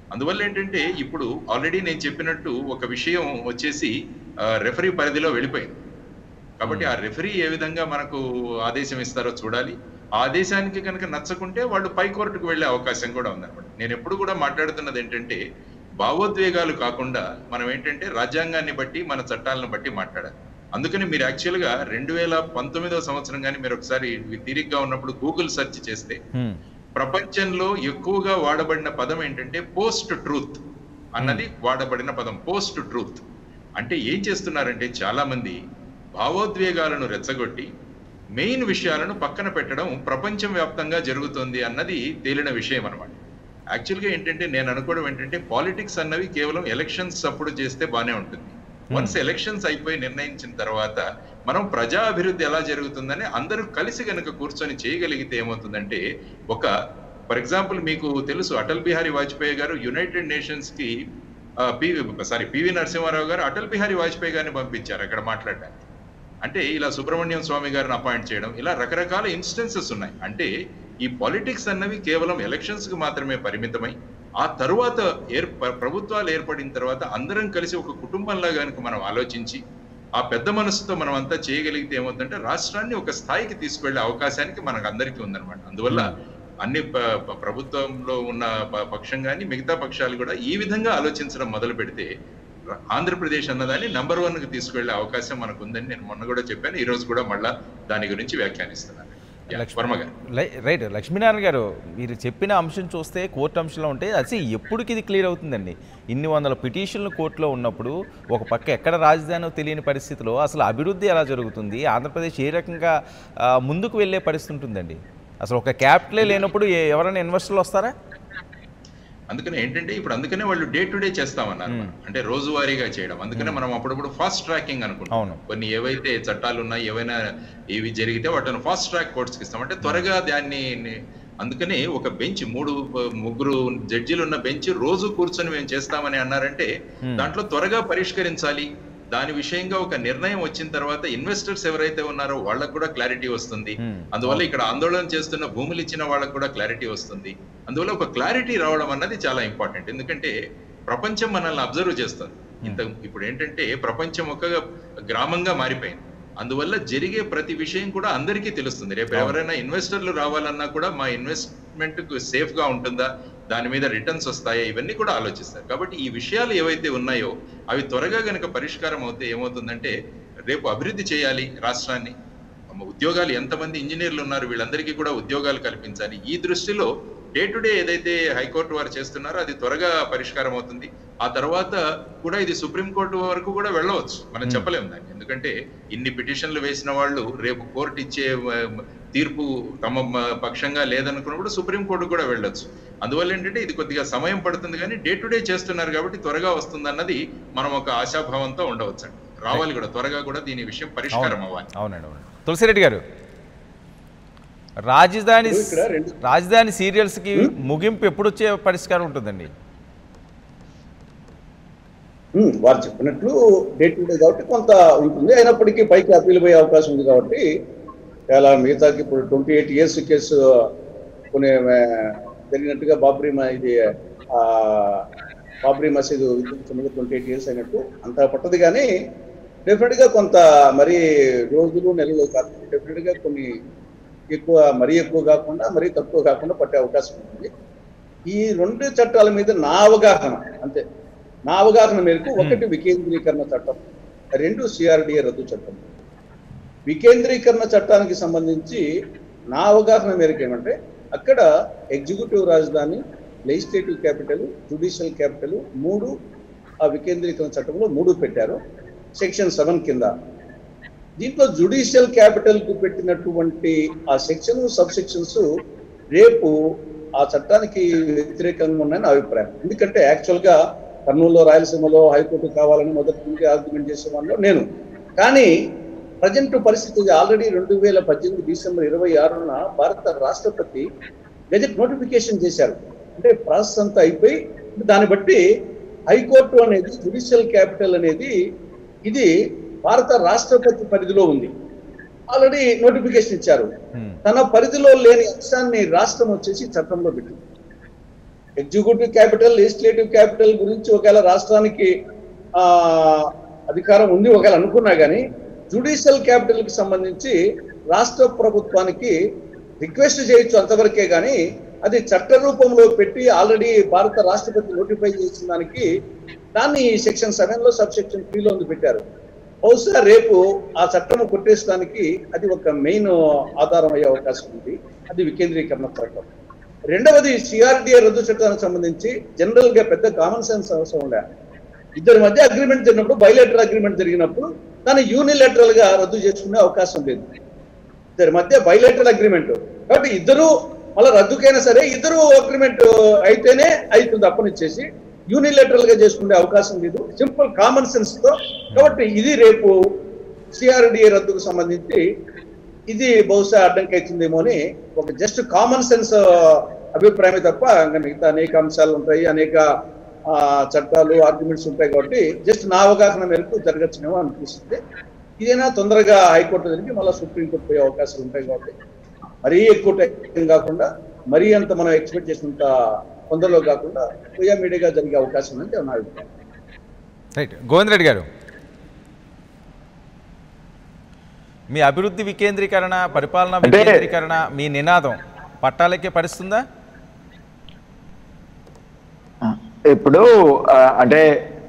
అందువల్ల ఏంటంటే ఇప్పుడు ఆల్రెడీ నేను చెప్పినట్టు ఒక విషయం వచ్చేసి రెఫరీ పరిధిలో వెళ్ళిపోయింది కాబట్టి ఆ రెఫరీ ఏ విధంగా మనకు ఆదేశం ఇస్తారో చూడాలి ఆ ఆదేశానికి కనుక నచ్చకుంటే వాళ్ళు పై కోర్టుకు వెళ్ళే అవకాశం కూడా ఉందన్నమాట నేను ఎప్పుడు కూడా మాట్లాడుతున్నది ఏంటంటే భావోద్వేగాలు కాకుండా మనం ఏంటంటే రాజ్యాంగాన్ని బట్టి మన చట్టాలను బట్టి మాట్లాడాలి అందుకని మీరు యాక్చువల్గా రెండు వేల పంతొమ్మిదవ సంవత్సరం కానీ మీరు ఒకసారి తీరిగ్గా ఉన్నప్పుడు గూగుల్ సెర్చ్ చేస్తే హ్మ్. ప్రపంచంలో ఎక్కువగా వాడబడిన పదం ఏంటంటే పోస్ట్ ట్రూత్ అన్నది వాడబడిన పదం పోస్ట్ ట్రూత్ అంటే ఏం చేస్తున్నారంటే చాలా మంది భావోద్వేగాలను రెచ్చగొట్టి మెయిన్ విషయాలను పక్కన పెట్టడం ప్రపంచం వ్యాప్తంగా జరుగుతుంది అన్నది తేలిన విషయం అనమాట యాక్చువల్గా ఏంటంటే నేను అనుకోవడం ఏంటంటే పాలిటిక్స్ అన్నవి కేవలం ఎలక్షన్స్ అప్పుడు చేస్తే బానే ఉంటుంది వన్స్ ఎలక్షన్స్ అయిపోయి నిర్ణయించిన తర్వాత మనం ప్రజా అభివృద్ధి ఎలా జరుగుతుందని అందరూ కలిసి గనుక కూర్చొని చేయగలిగితే ఏమవుతుందంటే ఒక ఫర్ ఎగ్జాంపుల్ మీకు తెలుసు అటల్ బిహారీ వాజ్పేయి గారు యునైటెడ్ నేషన్స్ కి ఆ, పివి సారీ పివి నరసింహారావు గారు అటల్ బిహారీ వాజ్పేయి గారిని పంపించారు అక్కడ మాట్లాడడానికి అంటే ఇలా సుబ్రహ్మణ్యం స్వామి గారిని అపాయింట్ చేయడం ఇలా రకరకాల ఇన్స్టెన్సెస్ ఉన్నాయి అంటే ఈ పాలిటిక్స్ అన్నవి కేవలం ఎలక్షన్స్ కి మాత్రమే పరిమితమై ఆ తరువాత ఏర్ ప్ర- ప్రభుత్వాలు ఏర్పడిన తర్వాత అందరం కలిసి ఒక కుటుంబంలా కనుక మనం ఆలోచించి ఆ పెద్ద మనసుతో మనం అంతా చేయగలిగితే ఏమవుతుందంటే రాష్ట్రాన్ని ఒక స్థాయికి తీసుకువెళ్ళే అవకాశానికి మనకు అందరికీ ఉందన్నమాట అందువల్ల అన్ని ప- ప- ప్రభుత్వంలో ఉన్న ప- పక్షం కానీ మిగతా పక్షాలు కూడా ఈ విధంగా ఆలోచించడం మొదలు పెడితే ర- ఆంధ్రప్రదేశ్ అన్నదాన్ని నంబర్ వన్ కి తీసుకువెళ్ళే అవకాశం మనకు ఉందని నేను మొన్న కూడా చెప్పాను ఈ రోజు కూడా మళ్ళా దాని గురించి వ్యాఖ్యానిస్తున్నాను యా, వర్మ గారు లై- రైట్ లక్ష్మీనారాయణ గారు మీరు చెప్పిన అంశం చూస్తే కోర్టు అంశంలో ఉంటే అది ఎప్పటికి ఇది క్లియర్ అవుతుందండి ఇన్ని వందల పిటిషన్లు కోర్టులో ఉన్నప్పుడు ఒక పక్క ఎక్కడ రాజధానో తెలియని పరిస్థితిలో అసలు అభివృద్ధి ఎలా జరుగుతుంది ఆంధ్రప్రదేశ్ ఏ రకంగా ఆ, ముందుకు వెళ్ళే పరిస్థితి ఉంటుందండి అసలు ఒక క్యాపిటలే లేనప్పుడు ఏ- ఎవరైనా ఇన్వెస్టర్లు వస్తారా అందుకనే ఏంటంటే ఇప్పుడు అందుకనే వాళ్ళు డే టు డే చేస్తామన్నారు మ్మ్. అంటే రోజువారీగా చేయడం అందుకనే మనం అప్పుడప్పుడు ఫాస్ట్ ట్రాకింగ్ అనుకుంటాం అవును. కొన్ని ఏవైతే చట్టాలు ఉన్నాయి ఏవైనా ఇవి జరిగితే వాటిని ఫాస్ట్ ట్రాక్ కోర్ట్స్కి ఇస్తాం అంటే త్వరగా దాన్ని ని- అందుకనే ఒక బెంచ్ మూడు ప- ముగ్గురు జడ్జిలు ఉన్న బెంచ్ రోజు కూర్చొని మేము చేస్తామని అన్నారంటే మ్మ్. దాంట్లో త్వరగా పరిష్కరించాలి దాని విషయంగా ఒక నిర్ణయం వచ్చిన తర్వాత ఇన్వెస్టర్స్ ఎవరైతే ఉన్నారో వాళ్ళకు కూడా క్లారిటీ వస్తుంది మ్మ్. అందువల్ల ఇక్కడ ఆందోళన చేస్తున్న భూములు ఇచ్చిన వాళ్ళకు కూడా క్లారిటీ వస్తుంది అందువల్ల ఒక క్లారిటీ రావడం అన్నది చాలా ఇంపార్టెంట్ ఎందుకంటే ప్రపంచం మనల్ని అబ్జర్వ్ చేస్తుంది ఇంత ఇప్పుడు ఏంటంటే ప్రపంచం ఒక గ్రామంగా మారిపోయింది అందువల్ల జరిగే ప్రతి విషయం కూడా అందరికీ తెలుస్తుంది రేపు ఎవరైనా ఇన్వెస్టర్లు రావాలన్నా కూడా మా ఇన్వెస్ట్మెంట్ సేఫ్ గా ఉంటుందా దాని మీద రిటర్న్స్ వస్తాయా ఇవన్నీ కూడా ఆలోచిస్తారు కాబట్టి ఈ విషయాలు ఏవైతే ఉన్నాయో అవి త్వరగా గనక పరిష్కారం అవుతే ఏమవుతుందంటే రేపు అభివృద్ధి చేయాలి రాష్ట్రాన్ని ఉద్యోగాలు ఎంతమంది ఇంజనీర్లు ఉన్నారు వీళ్ళందరికీ కూడా ఉద్యోగాలు కల్పించాలి ఈ దృష్టిలో డే టు డే ఏదైతే హైకోర్టు వారు చేస్తున్నారో అది త్వరగా పరిష్కారం అవుతుంది ఆ తర్వాత కూడా ఇది సుప్రీంకోర్టు వరకు కూడా వెళ్ళవచ్చు మనం చెప్పలేము దాన్ని ఎందుకంటే ఇన్ని పిటిషన్లు వేసిన వాళ్ళు రేపు కోర్టు ఇచ్చే ఆ, తీర్పు తమ మ- పక్షంగా లేదనుకున్నప్పుడు సుప్రీంకోర్టు కూడా వెళ్ళొచ్చు అందువల్ల ఏంటంటే ఇది కొద్దిగా సమయం పడుతుంది కానీ డే టు డే చేస్తున్నారు కాబట్టి త్వరగా వస్తుంది అన్నది మనం ఒక ఆశాభావంతో ఉండవచ్చు రావాలి కూడా త్వరగా కూడా దీని విషయం పరిష్కారం అవ్వాలి అవునండి అవును తులసిరెడ్డి గారు రాజధాని ఇప్పుడు ఇక్కడ రెండు- రాజధాని సీరియల్స్కి ముగింపు ఎప్పుడు వచ్చే పరిష్కారం ఉంటుందండి ఉమ్, వారు చెప్పినట్లు డే టు డే కాబట్టి కొంత ఉంటుంది అయినప్పటికీ పైకి అప్పీల్ పోయే అవకాశం ఉంది కాబట్టి చాలా మిగతాకి ఇప్పుడు ట్వంటీ ఎయిట్ ఇయర్స్ కేసు కొన్ని ఆ, జరిగినట్టుగా బాబ్రీ మా ఇది ఆ, బాబ్రీ మసీదు విధ్వంసంలో ట్వంటీ ఎయిట్ ఇయర్స్ అయినట్టు అంత పట్టదు కానీ డెఫినెట్ గా కొంత మరి రోజులు నెలలు కాదు డెఫినెట్ గా కొన్ని ఎక్కువ మరీ ఎక్కువ కాకుండా మరీ తక్కువ కాకుండా పట్టే అవకాశం ఉంటుంది ఈ రెండు చట్టాల మీద నా అవగాహన అంతే నా అవగాహన మేరకు ఒకటి వికేంద్రీకరణ చట్టం రెండు సిఆర్డిఏ రద్దు చట్టం వికేంద్రీకరణ చట్టానికి సంబంధించి నా అవగాహన మేరకు ఏమంటే అక్కడ ఎగ్జిక్యూటివ్ రాజధాని లెజిస్లేటివ్ క్యాపిటల్ జుడిషియల్ క్యాపిటల్ మూడు ఆ వికేంద్రీకరణ చట్టంలో మూడు పెట్టారు సెక్షన్ సెవెన్ కింద దీంట్లో జుడిషియల్ క్యాపిటల్ కు పెట్టినటువంటి ఆ సెక్షన్ సబ్ సెక్షన్స్ రేపు ఆ చట్టానికి వ్యతిరేకంగా ఉన్నాయని నా అభిప్రాయం ఎందుకంటే యాక్చువల్ గా కర్నూలులో రాయలసీమలో హైకోర్టు కావాలని మొదటి నుండి ఆర్గ్యుమెంట్ చేసే వాళ్ళు నేను కానీ ప్రజెంట్ పరిస్థితి ఆల్రెడీ రెండు వేల పద్దెనిమిది డిసెంబర్ ఇరవై ఆరున భారత రాష్ట్రపతి గెజెట్ నోటిఫికేషన్ చేశారు అంటే ప్రాసెస్ అంతా అయిపోయి దాన్ని బట్టి హైకోర్టు అనేది జుడిషియల్ క్యాపిటల్ అనేది ఇది భారత రాష్ట్రపతి పరిధిలో ఉంది ఆల్రెడీ నోటిఫికేషన్ ఇచ్చారు Hmm. తన పరిధిలో లేని అంశాన్ని రాష్ట్రం వచ్చేసి చట్టంలో పెట్టింది ఎగ్జిక్యూటివ్ క్యాపిటల్ లెజిస్లేటివ్ క్యాపిటల్ గురించి ఒకవేళ రాష్ట్రానికి ఆ, అధికారం ఉంది ఒకవేళ అనుకున్నా కానీ జుడిషియల్ క్యాపిటల్ కి సంబంధించి రాష్ట్ర ప్రభుత్వానికి రిక్వెస్ట్ చేయొచ్చు అంతవరకే కానీ అది చట్ట రూపంలో పెట్టి ఆల్రెడీ భారత రాష్ట్రపతి నోటిఫై చేసిన దానికి దాన్ని సెక్షన్ సెవెన్ లో సబ్ సెక్షన్ త్రీ లో ఉంది పెట్టారు బహుశా రేపు ఆ చట్టము కొట్టేసడానికి అది ఒక మెయిన్ ఆధారం అయ్యే అవకాశం ఉంది అది వికేంద్రీకరణ ప్రకారం రెండవది సిఆర్డిఏ రద్దు చట్టానికి సంబంధించి జనరల్ గా పెద్ద కామన్ సెన్స్ అవసరం ఉండే ఇద్దరి మధ్య అగ్రిమెంట్ జరిగినప్పుడు బయలేటరల్ అగ్రిమెంట్ జరిగినప్పుడు దాన్ని యూనిలేటరల్ గా రద్దు చేసుకునే అవకాశం లేదు ఇద్దరి మధ్య బయలేటరల్ అగ్రిమెంట్ కాబట్టి ఇద్దరు మళ్ళీ రద్దుకైనా సరే ఇద్దరు అగ్రిమెంట్ అయితేనే అవుతుంది అప్పనిచ్చేసి యూనిలేటరల్ గా చేసుకునే అవకాశం లేదు సింపుల్ కామన్ సెన్స్ తో కాబట్టి ఇది రేపు సిఆర్డిఏ రద్దుకు సంబంధించి ఇది బహుశా అడ్డంకి అవుతుందేమో అని ఒక జస్ట్ కామన్ సెన్స్ అభిప్రాయమే తప్ప ఇంకా మిగతా అనేక అంశాలు ఉంటాయి అనేక ఆ, చట్టాలు ఆర్గ్యుమెంట్స్ ఉంటాయి కాబట్టి జస్ట్ నా అవగాహన మేరకు జరగచ్చునేమో అనిపిస్తుంది ఇదైనా తొందరగా హైకోర్టు జరిగి మళ్ళీ సుప్రీంకోర్టు పోయే అవకాశాలు ఉంటాయి కాబట్టి మరీ ఎక్కువ టైం కాకుండా మరీ అంత మనం ఎక్స్పెక్ట్ చేసినంత తొందరలో కాకుండా పోయా మీడియాగా జరిగే అవకాశం ఉందని నా అభిప్రాయం రైట్ గోవింద్ రెడ్డి గారు మీ అభివృద్ధి వికేంద్రీకరణ పరిపాలన అంటే- వికేంద్రీకరణ మీ నినాదం పట్టాలెక్కే పరిస్తుందా ఇప్పుడు ఆ, అంటే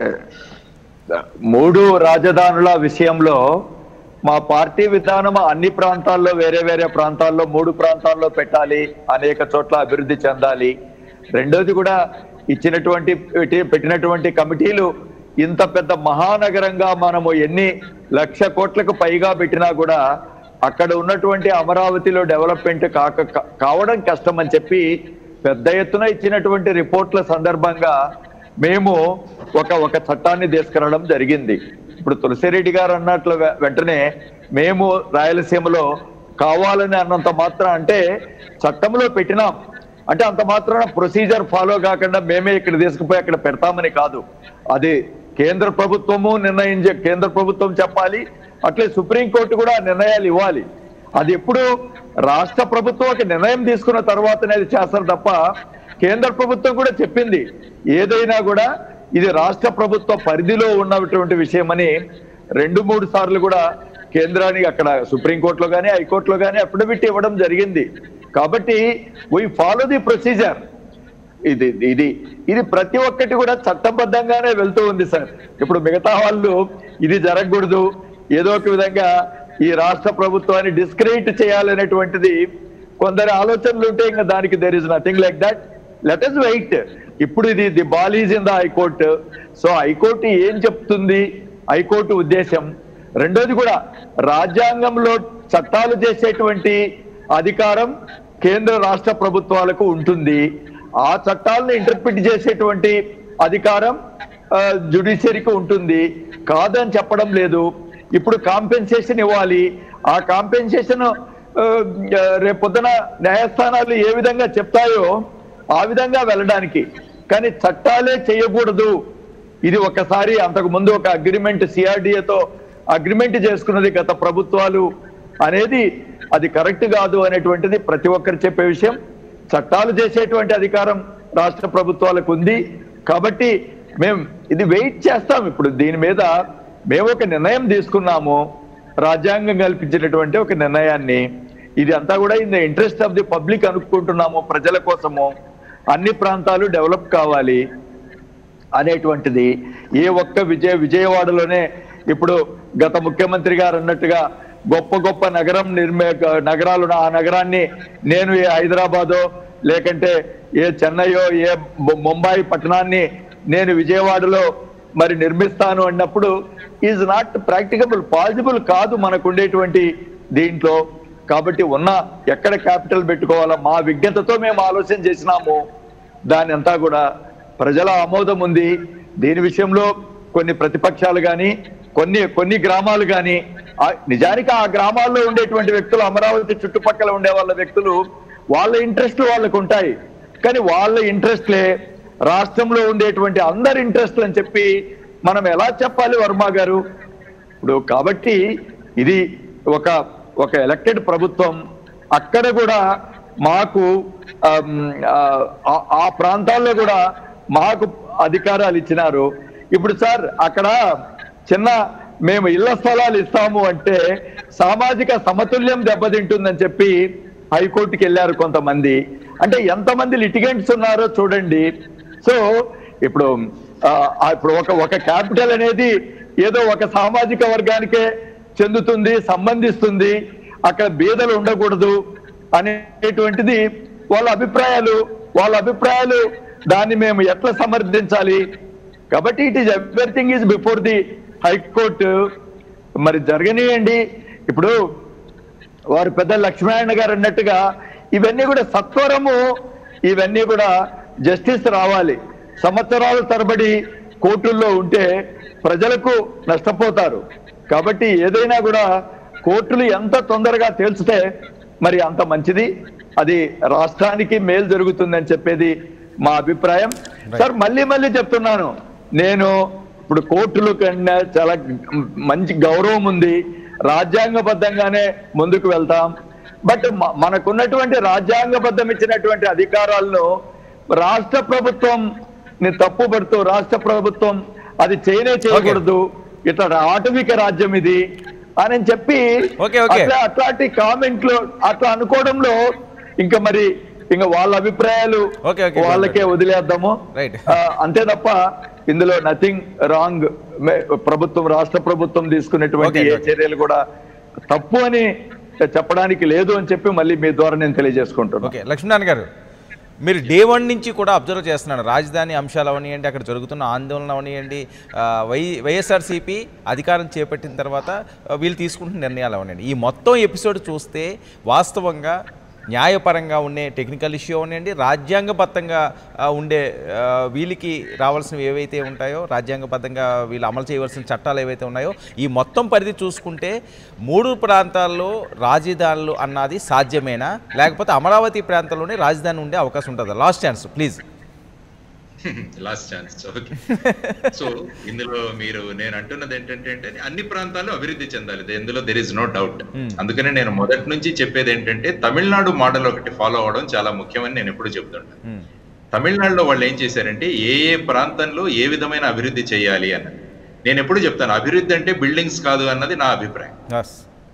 ఆ, మూడు రాజధానుల విషయంలో మా పార్టీ విధానం అన్ని ప్రాంతాల్లో వేరే వేరే ప్రాంతాల్లో మూడు ప్రాంతాల్లో పెట్టాలి అనేక చోట్ల అభివృద్ధి చెందాలి రెండోది కూడా ఇచ్చినటువంటి పెట్టి- పెట్టినటువంటి కమిటీలు ఇంత పెద్ద మహానగరంగా మనము ఎన్ని లక్ష కోట్లకు పైగా పెట్టినా కూడా అక్కడ ఉన్నటువంటి అమరావతిలో డెవలప్మెంట్ కాక కా- కావడం కష్టం అని చెప్పి పెద్ద ఎత్తున ఇచ్చినటువంటి రిపోర్ట్ల సందర్భంగా మేము ఒక ఒక చట్టాన్ని తీసుకురావడం జరిగింది ఇప్పుడు తులసిరెడ్డి గారు అన్నట్లు వె- వెంటనే మేము రాయలసీమలో కావాలని అన్నంత మాత్రం అంటే చట్టంలో పెట్టినాం అంటే అంత మాత్రాన ప్రొసీజర్ ఫాలో కాకుండా మేమే ఇక్కడ తీసుకుపోయి అక్కడ పెడతామని కాదు అది కేంద్ర ప్రభుత్వము నిర్ణయించే కేంద్ర ప్రభుత్వం చెప్పాలి అట్లే సుప్రీంకోర్టు కూడా నిర్ణయాలు ఇవ్వాలి అది ఎప్పుడు రాష్ట్ర ప్రభుత్వం ఒక నిర్ణయం తీసుకున్న తర్వాతనే అది చేస్తారు తప్ప కేంద్ర ప్రభుత్వం కూడా చెప్పింది ఏదైనా కూడా ఇది రాష్ట్ర ప్రభుత్వ పరిధిలో ఉన్నటువంటి విషయమని రెండు మూడు సార్లు కూడా కేంద్రానికి అక్కడ సుప్రీంకోర్టులో కానీ హైకోర్టులో కానీ అఫిడవిట్ ఇవ్వడం జరిగింది కాబట్టి వీ ఫాలో ది ప్రొసీజర్ ఇది ఇది ఇది ప్రతి ఒక్కటి కూడా చట్టబద్ధంగానే వెళ్తూ ఉంది సార్ ఇప్పుడు మిగతా వాళ్ళు ఇది జరగకూడదు ఏదో ఒక విధంగా ఈ రాష్ట్ర ప్రభుత్వాన్ని డిస్క్రెడిట్ చేయాలనేటువంటిది కొందరి ఆలోచనలు ఉంటే ఇంకా దానికి there is nothing like that let is wait ఇప్పుడు ఇది the ball is in the high court so high court ఏం చెప్తుంది హైకోర్టు ఉద్దేశం రెండోది కూడా రాజ్యాంగంలో చట్టాలు చేసేటువంటి అధికారం కేంద్ర రాష్ట్ర ప్రభుత్వాలకు ఉంటుంది ఆ చట్టాలను ఇంటర్ప్రిట్ చేసేటువంటి అధికారం జుడిషియరీకి ఉంటుంది కాదని చెప్పడం లేదు ఇప్పుడు కాంపెన్సేషన్ ఇవ్వాలి ఆ కాంపెన్సేషన్ రేపు పొద్దున న్యాయస్థానాలు ఏ విధంగా చెప్తాయో ఆ విధంగా వెళ్ళడానికి కానీ చట్టాలే చేయకూడదు ఇది ఒకసారి అంతకు ముందు ఒక అగ్రిమెంట్ సిఆర్డిఏతో అగ్రిమెంట్ చేసుకున్నది గత ప్రభుత్వాలు అనేది అది కరెక్ట్ కాదు అనేటువంటిది ప్రతి ఒక్కరు చెప్పే విషయం చట్టాలు చేసేటువంటి అధికారం రాష్ట్ర ప్రభుత్వాలకు ఉంది కాబట్టి మేము ఇది వెయిట్ చేస్తాం ఇప్పుడు దీని మీద మేము ఒక నిర్ణయం తీసుకున్నాము రాజ్యాంగం కల్పించినటువంటి ఒక నిర్ణయాన్ని ఇది అంతా కూడా in the interest of the public అనుకుంటున్నాము ప్రజల కోసము అన్ని ప్రాంతాలు డెవలప్ కావాలి అనేటువంటిది ఏ ఒక్క విజయ విజయవాడలోనే ఇప్పుడు గత ముఖ్యమంత్రి గారు అన్నట్టుగా గొప్ప గొప్ప నగరం నిర్మే నగరాలు ఉన్న ఆ నగరాన్ని నేను ఏ హైదరాబాదో లేకంటే ఏ చెన్నైయో ఏ ము- ముంబై పట్టణాన్ని నేను విజయవాడలో మరి నిర్మిస్తాను అన్నప్పుడు ఈజ్ నాట్ ప్రాక్టికబుల్ పాసిబుల్ కాదు మనకు ఉండేటువంటి దీంట్లో కాబట్టి ఉన్న ఎక్కడ క్యాపిటల్ పెట్టుకోవాలా మా విజ్ఞతతో మేము ఆలోచన చేసినాము దాని అంతా కూడా ప్రజల ఆమోదం ఉంది దీని విషయంలో కొన్ని ప్రతిపక్షాలు కానీ కొన్ని కొన్ని గ్రామాలు కానీ నిజానికి ఆ గ్రామాల్లో ఉండేటువంటి వ్యక్తులు అమరావతి చుట్టుపక్కల ఉండే వాళ్ళ వ్యక్తులు వాళ్ళ ఇంట్రెస్ట్లు వాళ్ళకు ఉంటాయి కానీ వాళ్ళ ఇంట్రెస్ట్లే రాష్ట్రంలో ఉండేటువంటి అందరి ఇంట్రెస్ట్లు అని చెప్పి మనం ఎలా చెప్పాలి వర్మ గారు ఇప్పుడు కాబట్టి ఇది ఒక ఒక ఎలక్టెడ్ ప్రభుత్వం అక్కడ కూడా మాకు ఆమ్, ఆ, ఆ ప్రాంతాల్లో కూడా మాకు అధికారాలు ఇచ్చినారు ఇప్పుడు సార్ అక్కడ చిన్న మేము ఇళ్ల స్థలాలు ఇస్తాము అంటే సామాజిక సమతుల్యం దెబ్బతింటుందని చెప్పి హైకోర్టుకి వెళ్ళారు కొంతమంది అంటే ఎంతమంది లిటిగెంట్స్ ఉన్నారో చూడండి సో ఇప్పుడు ఆ, ఆ, ఇప్పుడు ఒక ఒక క్యాపిటల్ అనేది ఏదో ఒక సామాజిక వర్గానికే చెందుతుంది సంబంధిస్తుంది అక్కడ బీదలు ఉండకూడదు అనేటువంటిది వాళ్ళ అభిప్రాయాలు వాళ్ళ అభిప్రాయాలు దాన్ని మేము ఎట్లా సమర్థించాలి కాబట్టి it is everything is before the high court మరి జరగనియండి ఇప్పుడు వారు పెద్ద లక్ష్మీనారాయణ గారు అన్నట్టుగా ఇవన్నీ కూడా సత్వరము ఇవన్నీ కూడా జస్టిస్ రావాలి సంవత్సరాల తరబడి కోర్టుల్లో ఉంటే ప్రజలకు నష్టపోతారు కాబట్టి ఏదైనా కూడా కోర్టులు ఎంత తొందరగా తేల్చితే మరి అంత మంచిది అది రాష్ట్రానికి మేలు జరుగుతుందని చెప్పేది మా అభిప్రాయం సార్ మళ్ళీ మళ్ళీ చెప్తున్నాను నేను ఇప్పుడు కోర్టుల కన్నా చాలా మంచి గౌరవం ఉంది రాజ్యాంగబద్ధంగానే ముందుకు వెళ్తాం బట్ మ- మనకున్నటువంటి రాజ్యాంగబద్ధం ఇచ్చినటువంటి అధికారాలను రాష్ట్ర ప్రభుత్వం ని తప్పుపడుతూ రాష్ట్ర ప్రభుత్వం అది చేయనే చేయకూడదు ఇట్లా ఆటవిక రాజ్యం ఇది అని చెప్పి ఓకే, ఓకే. అట్లా అట్లాంటి కామెంట్లు అట్లా అనుకోవడంలో ఇంకా మరి ఇంకా వాళ్ళ అభిప్రాయాలు ఓకే, ఓకే, వాళ్ళకే వదిలేద్దాము Right. ఆ, అంతే తప్ప ఇందులో నథింగ్ రాంగ్ ప్రభుత్వం రాష్ట్ర ప్రభుత్వం తీసుకున్నటువంటి Okay, ఏ okay. చర్యలు కూడా తప్పు అని చెప్పడానికి లేదు అని చెప్పి మళ్ళీ మీ ద్వారా నేను తెలియజేసుకుంటున్నాను ఓకే లక్ష్మీనారాయణ గారు మీరు డే వన్ నుంచి కూడా అబ్జర్వ్ చేస్తున్నాను రాజధాని అంశాలు అవనియండి అక్కడ జరుగుతున్న ఆందోళన అవనియండి ఆ, వై వైఎస్ఆర్సీపీ అధికారం చేపట్టిన తర్వాత ఆ, వీళ్ళు తీసుకుంటున్న నిర్ణయాలు అవనియండి ఈ మొత్తం ఎపిసోడ్ చూస్తే వాస్తవంగా న్యాయపరంగా ఉండే టెక్నికల్ ఇష్యూ అవనియండి రాజ్యాంగబద్ధంగా ఆ, ఉండే ఆ, వీళ్ళకి రావాల్సినవి ఏవైతే ఉంటాయో రాజ్యాంగబద్ధంగా వీళ్ళు అమలు చేయవలసిన చట్టాలు ఏవైతే ఉన్నాయో ఈ మొత్తం పరిధి చూసుకుంటే మూడు ప్రాంతాల్లో రాజధానులు అన్నది సాధ్యమేనా లేకపోతే అమరావతి ప్రాంతంలోనే రాజధాని ఉండే అవకాశం ఉంటుందా last chance please last chance okay so ఇందులో మీరు నేను అంటున్నది ఏంటంటే అంటే అన్ని ప్రాంతాలు అభివృద్ధి చెందాలి ఇందులో దెర్ ఇస్ నో డౌట్ అందుకనే నేను మొదటి నుంచి చెప్పేది ఏంటంటే తమిళనాడు మోడల్ ఒకటి ఫాలో అవడం చాలా ముఖ్యమని నేను ఎప్పుడు చెప్తుంటాను తమిళనాడులో వాళ్ళు ఏం చేశారంటే ఏ ఏ ప్రాంతంలో ఏ విధమైన అభివృద్ధి చేయాలి అన్నది నేను ఎప్పుడు చెప్తాను అభివృద్ధి అంటే బిల్డింగ్స్ కాదు అన్నది నా అభిప్రాయం ఎస్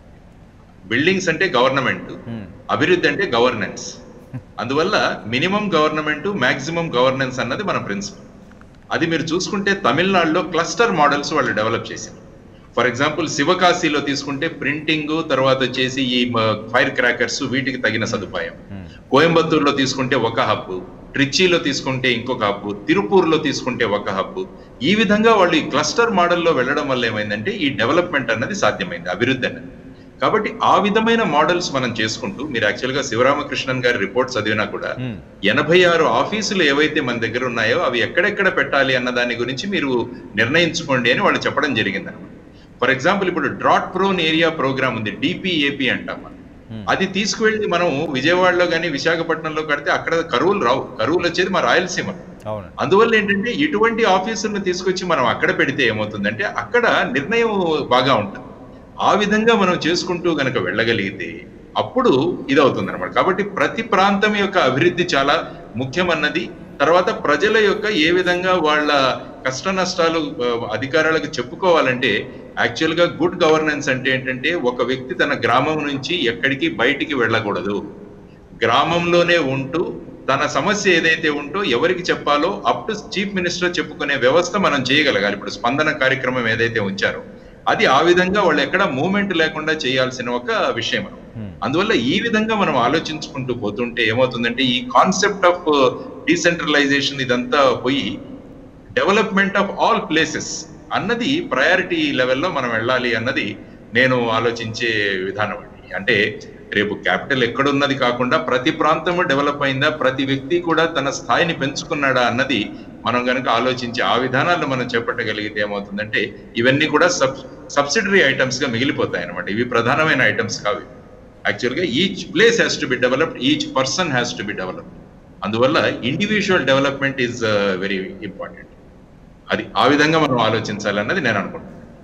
బిల్డింగ్స్ అంటే గవర్నమెంట్ అభివృద్ధి అంటే గవర్నెన్స్ అందువల్ల మినిమం గవర్నమెంట్ మాక్సిమం గవర్నెన్స్ అన్నది మన ప్రిన్సిపల్ అది మీరు చూసుకుంటే తమిళనాడులో క్లస్టర్ మోడల్స్ వాళ్ళు డెవలప్ చేశారు ఫర్ ఎగ్జాంపుల్ శివకాశీలో తీసుకుంటే ప్రింటింగ్ తర్వాత వచ్చేసి ఈ ఫైర్ క్రాకర్స్ వీటికి తగిన సదుపాయం కోయంబత్తూరులో తీసుకుంటే ఒక హబ్ ట్రిచీలో తీసుకుంటే ఇంకొక హబ్ తిరుపూర్లో తీసుకుంటే ఒక హబ్ ఈ విధంగా వాళ్ళు ఈ క్లస్టర్ మోడల్లో వెళ్ళడం వల్ల ఏమైందంటే ఈ డెవలప్మెంట్ అన్నది సాధ్యమైంది అభివృద్ధి అన్నది కాబట్టి ఆ విధమైన మోడల్స్ మనం చేసుకుంటూ మీరు యాక్చువల్ గా శివరామకృష్ణన్ గారి రిపోర్ట్ చదివినా కూడా ఎనభై ఆరు ఆఫీసులు ఏవైతే మన దగ్గర ఉన్నాయో అవి ఎక్కడెక్కడ పెట్టాలి అన్న దాని గురించి మీరు నిర్ణయించుకోండి అని వాళ్ళు చెప్పడం జరిగింది అనమాట ఫర్ ఎగ్జాంపుల్ ఇప్పుడు డ్రాట్ ప్రోన్ ఏరియా ప్రోగ్రామ్ ఉంది డిపిఏపి అంటాం మనం అది తీసుకువెళ్ళి మనం విజయవాడలో కానీ విశాఖపట్నంలో కడితే అక్కడ కరువులు రావు కరువులు వచ్చేది మా రాయలసీమ అవును అందువల్ల ఏంటంటే ఇటువంటి ఆఫీసులను తీసుకొచ్చి మనం అక్కడ పెడితే ఏమవుతుందంటే అక్కడ నిర్ణయం బాగా ఉంటుంది ఆ విధంగా మనం చేసుకుంటూ గనక వెళ్ళగలిగితే అప్పుడు ఇది అవుతుంది అనమాట కాబట్టి ప్రతి ప్రాంతం యొక్క అభివృద్ధి చాలా ముఖ్యమన్నది తర్వాత ప్రజల యొక్క ఏ విధంగా వాళ్ళ కష్ట నష్టాలు ఆ, అధికారులకు చెప్పుకోవాలంటే యాక్చువల్ గా గుడ్ గవర్నెన్స్ అంటే ఏంటంటే ఒక వ్యక్తి తన గ్రామం నుంచి ఎక్కడికి బయటికి వెళ్ళకూడదు గ్రామంలోనే ఉంటూ తన సమస్య ఏదైతే ఉంటో ఎవరికి చెప్పాలో అప్ టు చీఫ్ మినిస్టర్ చెప్పుకునే వ్యవస్థ మనం చేయగలగాలి ఇప్పుడు స్పందన కార్యక్రమం ఏదైతే ఉంచారో అది ఆ విధంగా వాళ్ళు ఎక్కడ మూమెంట్ లేకుండా చేయాల్సిన ఒక విషయం అందువల్ల ఈ విధంగా మనం ఆలోచించుకుంటూ పోతుంటే ఏమవుతుందంటే ఈ కాన్సెప్ట్ ఆఫ్ డీసెంట్రలైజేషన్ ఇదంతా పోయి డెవలప్మెంట్ ఆఫ్ ఆల్ ప్లేసెస్ అన్నది ప్రయారిటీ లెవెల్లో మనం వెళ్ళాలి అన్నది నేను ఆలోచించే విధానం అండి అంటే రేపు క్యాపిటల్ ఎక్కడున్నది కాకుండా ప్రతి ప్రాంతము డెవలప్ అయిందా ప్రతి వ్యక్తి కూడా తన స్థాయిని పెంచుకున్నాడా అన్నది మనం కనుక ఆలోచించి ఆ విధానాలను మనం చేపట్టగలిగితే ఏమవుతుందంటే ఇవన్నీ కూడా సబ్ సబ్సిడరీ ఐటమ్స్ గా మిగిలిపోతాయి అనమాట ఇవి ప్రధానమైన ఐటమ్స్ కావు యాక్చువల్గా each place has to be developed each person has to be developed అందువల్ల individual development is very important అది ఆ విధంగా మనం ఆలోచించాలన్నది నేను అనుకుంటున్నాను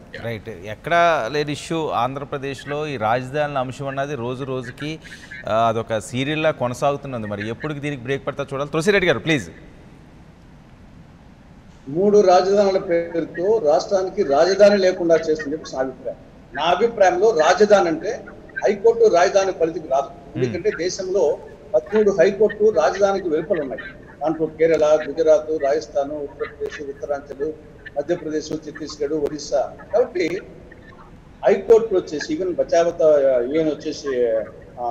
రైట్ ఎక్కడ లేని ఇష్యూ ఆంధ్రప్రదేశ్లో ఈ రాజధానుల అంశం అన్నది రోజు రోజుకి ఆ, అదొక సీరియల్లా కొనసాగుతున్నది మరి ఎప్పటికి దీనికి బ్రేక్ పడతా చూడాలి తులసిరెడ్డి గారు ప్లీజ్ మూడు రాజధానుల పేరుతో రాష్ట్రానికి రాజధాని లేకుండా చేస్తుంది చెప్పి నా అభిప్రాయం నా అభిప్రాయంలో రాజధాని అంటే హైకోర్టు రాజధాని పరిధికి రాదు ఎందుకంటే దేశంలో పదమూడు హైకోర్టు రాజధానికి వెలుపల ఉన్నాయి దాంట్లో కేరళ గుజరాత్ రాజస్థాన్ ఉత్తరప్రదేశ్ ఉత్తరాంచల్ మధ్యప్రదేశ్ ఛత్తీస్గఢ్ ఒడిస్సా కాబట్టి హైకోర్టు వచ్చేసి ఈవెన్ బచావత ఈవెన్ వచ్చేసి ఆ,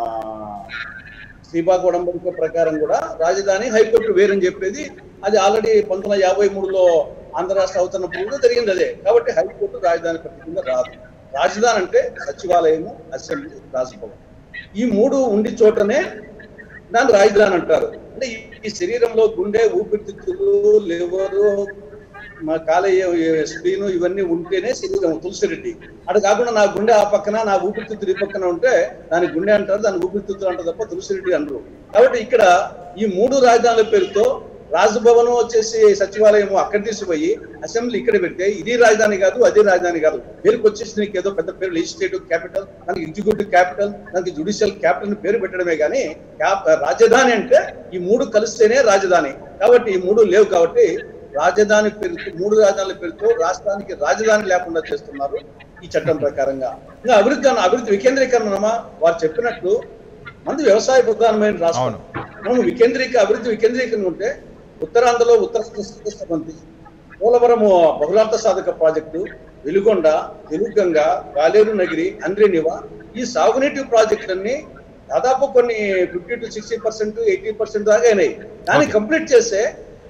శ్రీబాగ్ ఒడంబడిక ప్రకారం కూడా రాజధాని హైకోర్టు వేరని చెప్పేది అది ఆల్రెడీ పంతొమ్మిది వందల యాభై మూడులో ఆంధ్ర రాష్ట్ర అవతరణప్పుడు కూడా జరిగింది అదే కాబట్టి హైకోర్టు రాజధాని పట్టి కింద రాదు రాజధాని అంటే సచివాలయము అసెంబ్లీ రాజ్భవన్ ఈ మూడు ఉండి చోటనే దాన్ని రాజధాని అంటారు అంటే ఈ- ఈ శరీరంలో గుండె ఊపిరితిత్తులు లివరు మా కాలేయ స్క్రీన్ ఇవన్నీ ఉంటేనే శరీరం తులసిరెడ్డి అటు కాకుండా నా గుండె ఆ పక్కన నా ఊపిరితిత్తులు ఈ పక్కన ఉంటే దాని గుండె అంటారు దాని ఊపిరితిత్తులు అంటారు తప్ప తులసిరెడ్డి అనరు కాబట్టి ఇక్కడ ఈ మూడు రాజధానుల పేరుతో రాజభవనం వచ్చేసి సచివాలయం అక్కడ తీసుకుపోయి అసెంబ్లీ ఇక్కడ పెడితే ఇది రాజధాని కాదు అది రాజధాని కాదు పేరుకి వచ్చేసి నీకు ఏదో పెద్ద పేరు లెజిస్లేటివ్ క్యాపిటల్ దానికి ఎగ్జిక్యూటివ్ క్యాపిటల్ దానికి జుడిషియల్ క్యాపిటల్ పేరు పెట్టడమే కానీ క్యాప్- రాజధాని అంటే ఈ మూడు కలిస్తేనే రాజధాని కాబట్టి ఈ మూడు లేవు కాబట్టి రాజధాని పేరుతో మూడు రాజధానుల పేరుతో రాష్ట్రానికి రాజధాని లేకుండా చేస్తున్నారు ఈ చట్టం ప్రకారంగా ఇంకా అభివృద్ధి అన్న అభివృద్ధి వికేంద్రీకరణమా వారు చెప్పినట్లు మంది వ్యవసాయ ప్రధానమైన రాష్ట్రం అవును. మనం వికేంద్రీక అభివృద్ధి వికేంద్రీకరణ ఉంటే ఉత్తరాంధ్రలో ఉత్తర మంత్రి పోలవరము బహుళార్థ సాధక ప్రాజెక్టు వెలుగొండ తెలుగంగ గాలేరు నగిరి అంద్రేనివ ఈ సాగునీటి ప్రాజెక్టులన్నీ దాదాపు కొన్ని fifty to sixty percent eighty percent దాకా అయినాయి దాన్ని కంప్లీట్ చేస్తే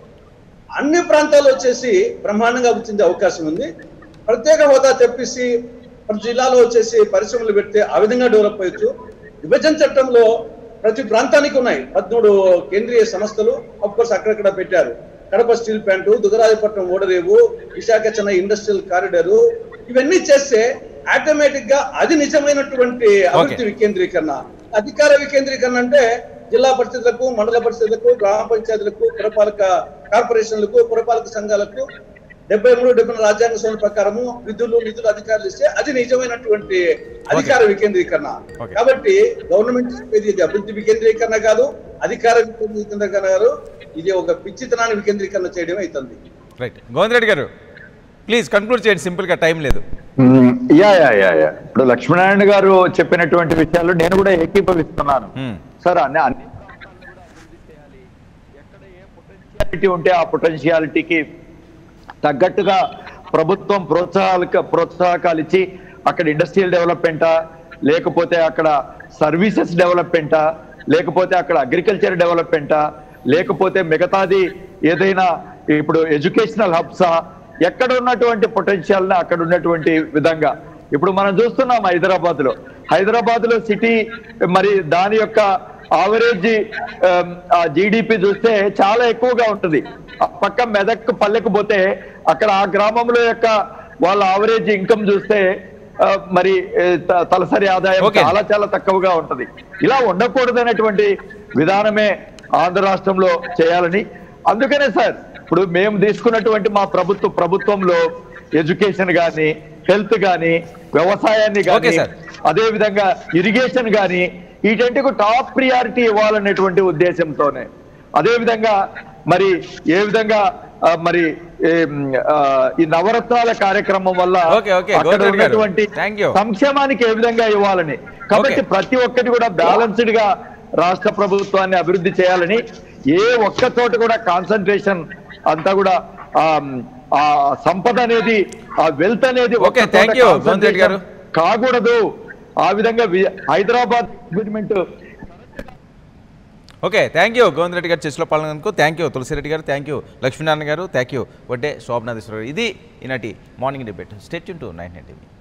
అన్ని ప్రాంతాలు వచ్చేసి బ్రహ్మాండంగా అభివృద్ధి చెందే అవకాశం ఉంది ప్రత్యేక హోదా తెప్పిసి ప్రతి జిల్లాలో వచ్చేసి పరిశ్రమలు పెడితే ఆ విధంగా డెవలప్ అయ్యొచ్చు విభజన చట్టంలో ప్రతి ప్రాంతానికి ఉన్నాయి పదమూడు కేంద్రీయ సంస్థలు అఫ్ కోర్స్ అక్కడక్కడ పెట్టారు కడప స్టీల్ ప్లాంట్ దుగరాజపట్నం ఓడరేవు విశాఖ చెన్నై ఇండస్ట్రియల్ కారిడారు ఇవన్నీ చేస్తే ఆటోమేటిక్ గా అది నిజమైనటువంటి అభివృద్ధి వికేంద్రీకరణ అధికార వికేంద్రీకరణ అంటే జిల్లా పరిషత్లకు మండల పరిషత్లకు గ్రామ పంచాయతీలకు పురపాలక కార్పొరేషన్లకు పురపాలక సంఘాలకు డెబ్బై మూడు డెబ్బై నాలుగు రాజ్యాంగ సభ ప్రకారము విధులు నిధులు అధికారులు ఇస్తే అది నిజమైనటువంటి అధికార వికేంద్రీకరణ Okay. కాబట్టి గవర్నమెంట్ చెప్పేది ఇది అభివృద్ధి వికేంద్రీకరణ కాదు అధికార వికేంద్రీకరణ కాదు ఇది ఒక పిచ్చితనాన్ని వికేంద్రీకరణ చేయడమే అవుతుంది రైట్ గోవింద్ రెడ్డి గారు ప్లీజ్ కన్క్లూడ్ చేయండి సింపుల్గా టైం లేదు మ్మ్. యా యా యా యా ఇప్పుడు లక్ష్మీనారాయణ గారు చెప్పినటువంటి విషయాలు నేను కూడా ఏకీభవిస్తున్నాను మ్మ్. సార్ అన్ని అన్ని పొటెన్షియాలిటీ ఉంటే ఆ పొటెన్షియాలిటీకి తగ్గట్టుగా ప్రభుత్వం ప్రోత్సాహాలు ప్రోత్సాహకాలు ఇచ్చి అక్కడ ఇండస్ట్రియల్ డెవలప్మెంటా లేకపోతే అక్కడ సర్వీసెస్ డెవలప్మెంటా లేకపోతే అక్కడ అగ్రికల్చర్ డెవలప్మెంటా లేకపోతే మిగతాది ఏదైనా ఇప్పుడు ఎడ్యుకేషనల్ హబ్సా ఎక్కడ ఉన్నటువంటి పొటెన్షియల్ ని అక్కడ ఉన్నటువంటి విధంగా ఇప్పుడు మనం చూస్తున్నాం హైదరాబాద్ లో హైదరాబాద్ లో సిటీ మరి దాని యొక్క ఆవరేజ్ జీడిపి చూస్తే చాలా ఎక్కువగా ఉంటుంది ఆ పక్క మెదక్ పల్లెకు పోతే అక్కడ ఆ గ్రామంలో యొక్క వాళ్ళ ఆవరేజ్ ఇన్కమ్ చూస్తే ఆ, మరి ఏ, త- తలసరి ఆదాయం Okay. చాలా చాలా తక్కువగా ఉంటది ఇలా ఉండకూడదనేటువంటి విధానమే ఆంధ్ర రాష్ట్రంలో చేయాలని అందుకనే సార్ ఇప్పుడు మేము తీసుకున్నటువంటి మా ప్రభుత్వ ప్రభుత్వంలో ఎడ్యుకేషన్ కానీ హెల్త్ కానీ వ్యవసాయాన్ని Okay, కానీ sir. అదే విధంగా ఇరిగేషన్ కానీ వీటంటికి టాప్ ప్రియారిటీ ఇవ్వాలనేటువంటి ఉద్దేశంతోనే అదే విధంగా మరి ఏ విధంగా ఆ, మరి ఏం, ఆ, ఈ నవరత్నాల కార్యక్రమం వల్ల Okay, okay. అక్కడ గోవింద్ రెడ్డి గారు. ఉన్నటువంటి Thank you. సంక్షేమానికి ఏ విధంగా ఇవ్వాలని కాబట్టి Okay. ప్రతి ఒక్కటి కూడా బ్యాలెన్స్డ్ గా రాష్ట్ర ప్రభుత్వాన్ని అభివృద్ధి చేయాలని ఏ ఒక్క చోట కూడా కాన్సన్ట్రేషన్ అంతా కూడా ఆ, ఆ సంపద అనేది ఆ వెల్త్ అనేది ఒక్క Okay, చోట thank you, గోవింద్ రెడ్డి గారు. concentration కాకూడదు ఆ విధంగా వి- Hyderabad government okay thank you Govind Reddy గారు చర్చలో పాల్గొన్నందుకు థ్యాంక్ యూ తులసిరెడ్డి గారు థ్యాంక్ యూ లక్ష్మీనారాయణ గారు థ్యాంక్ యూ వడ్డే శోభనాథేశ్వర గారు ఇది ఈనాటి morning debate state to nine nine TV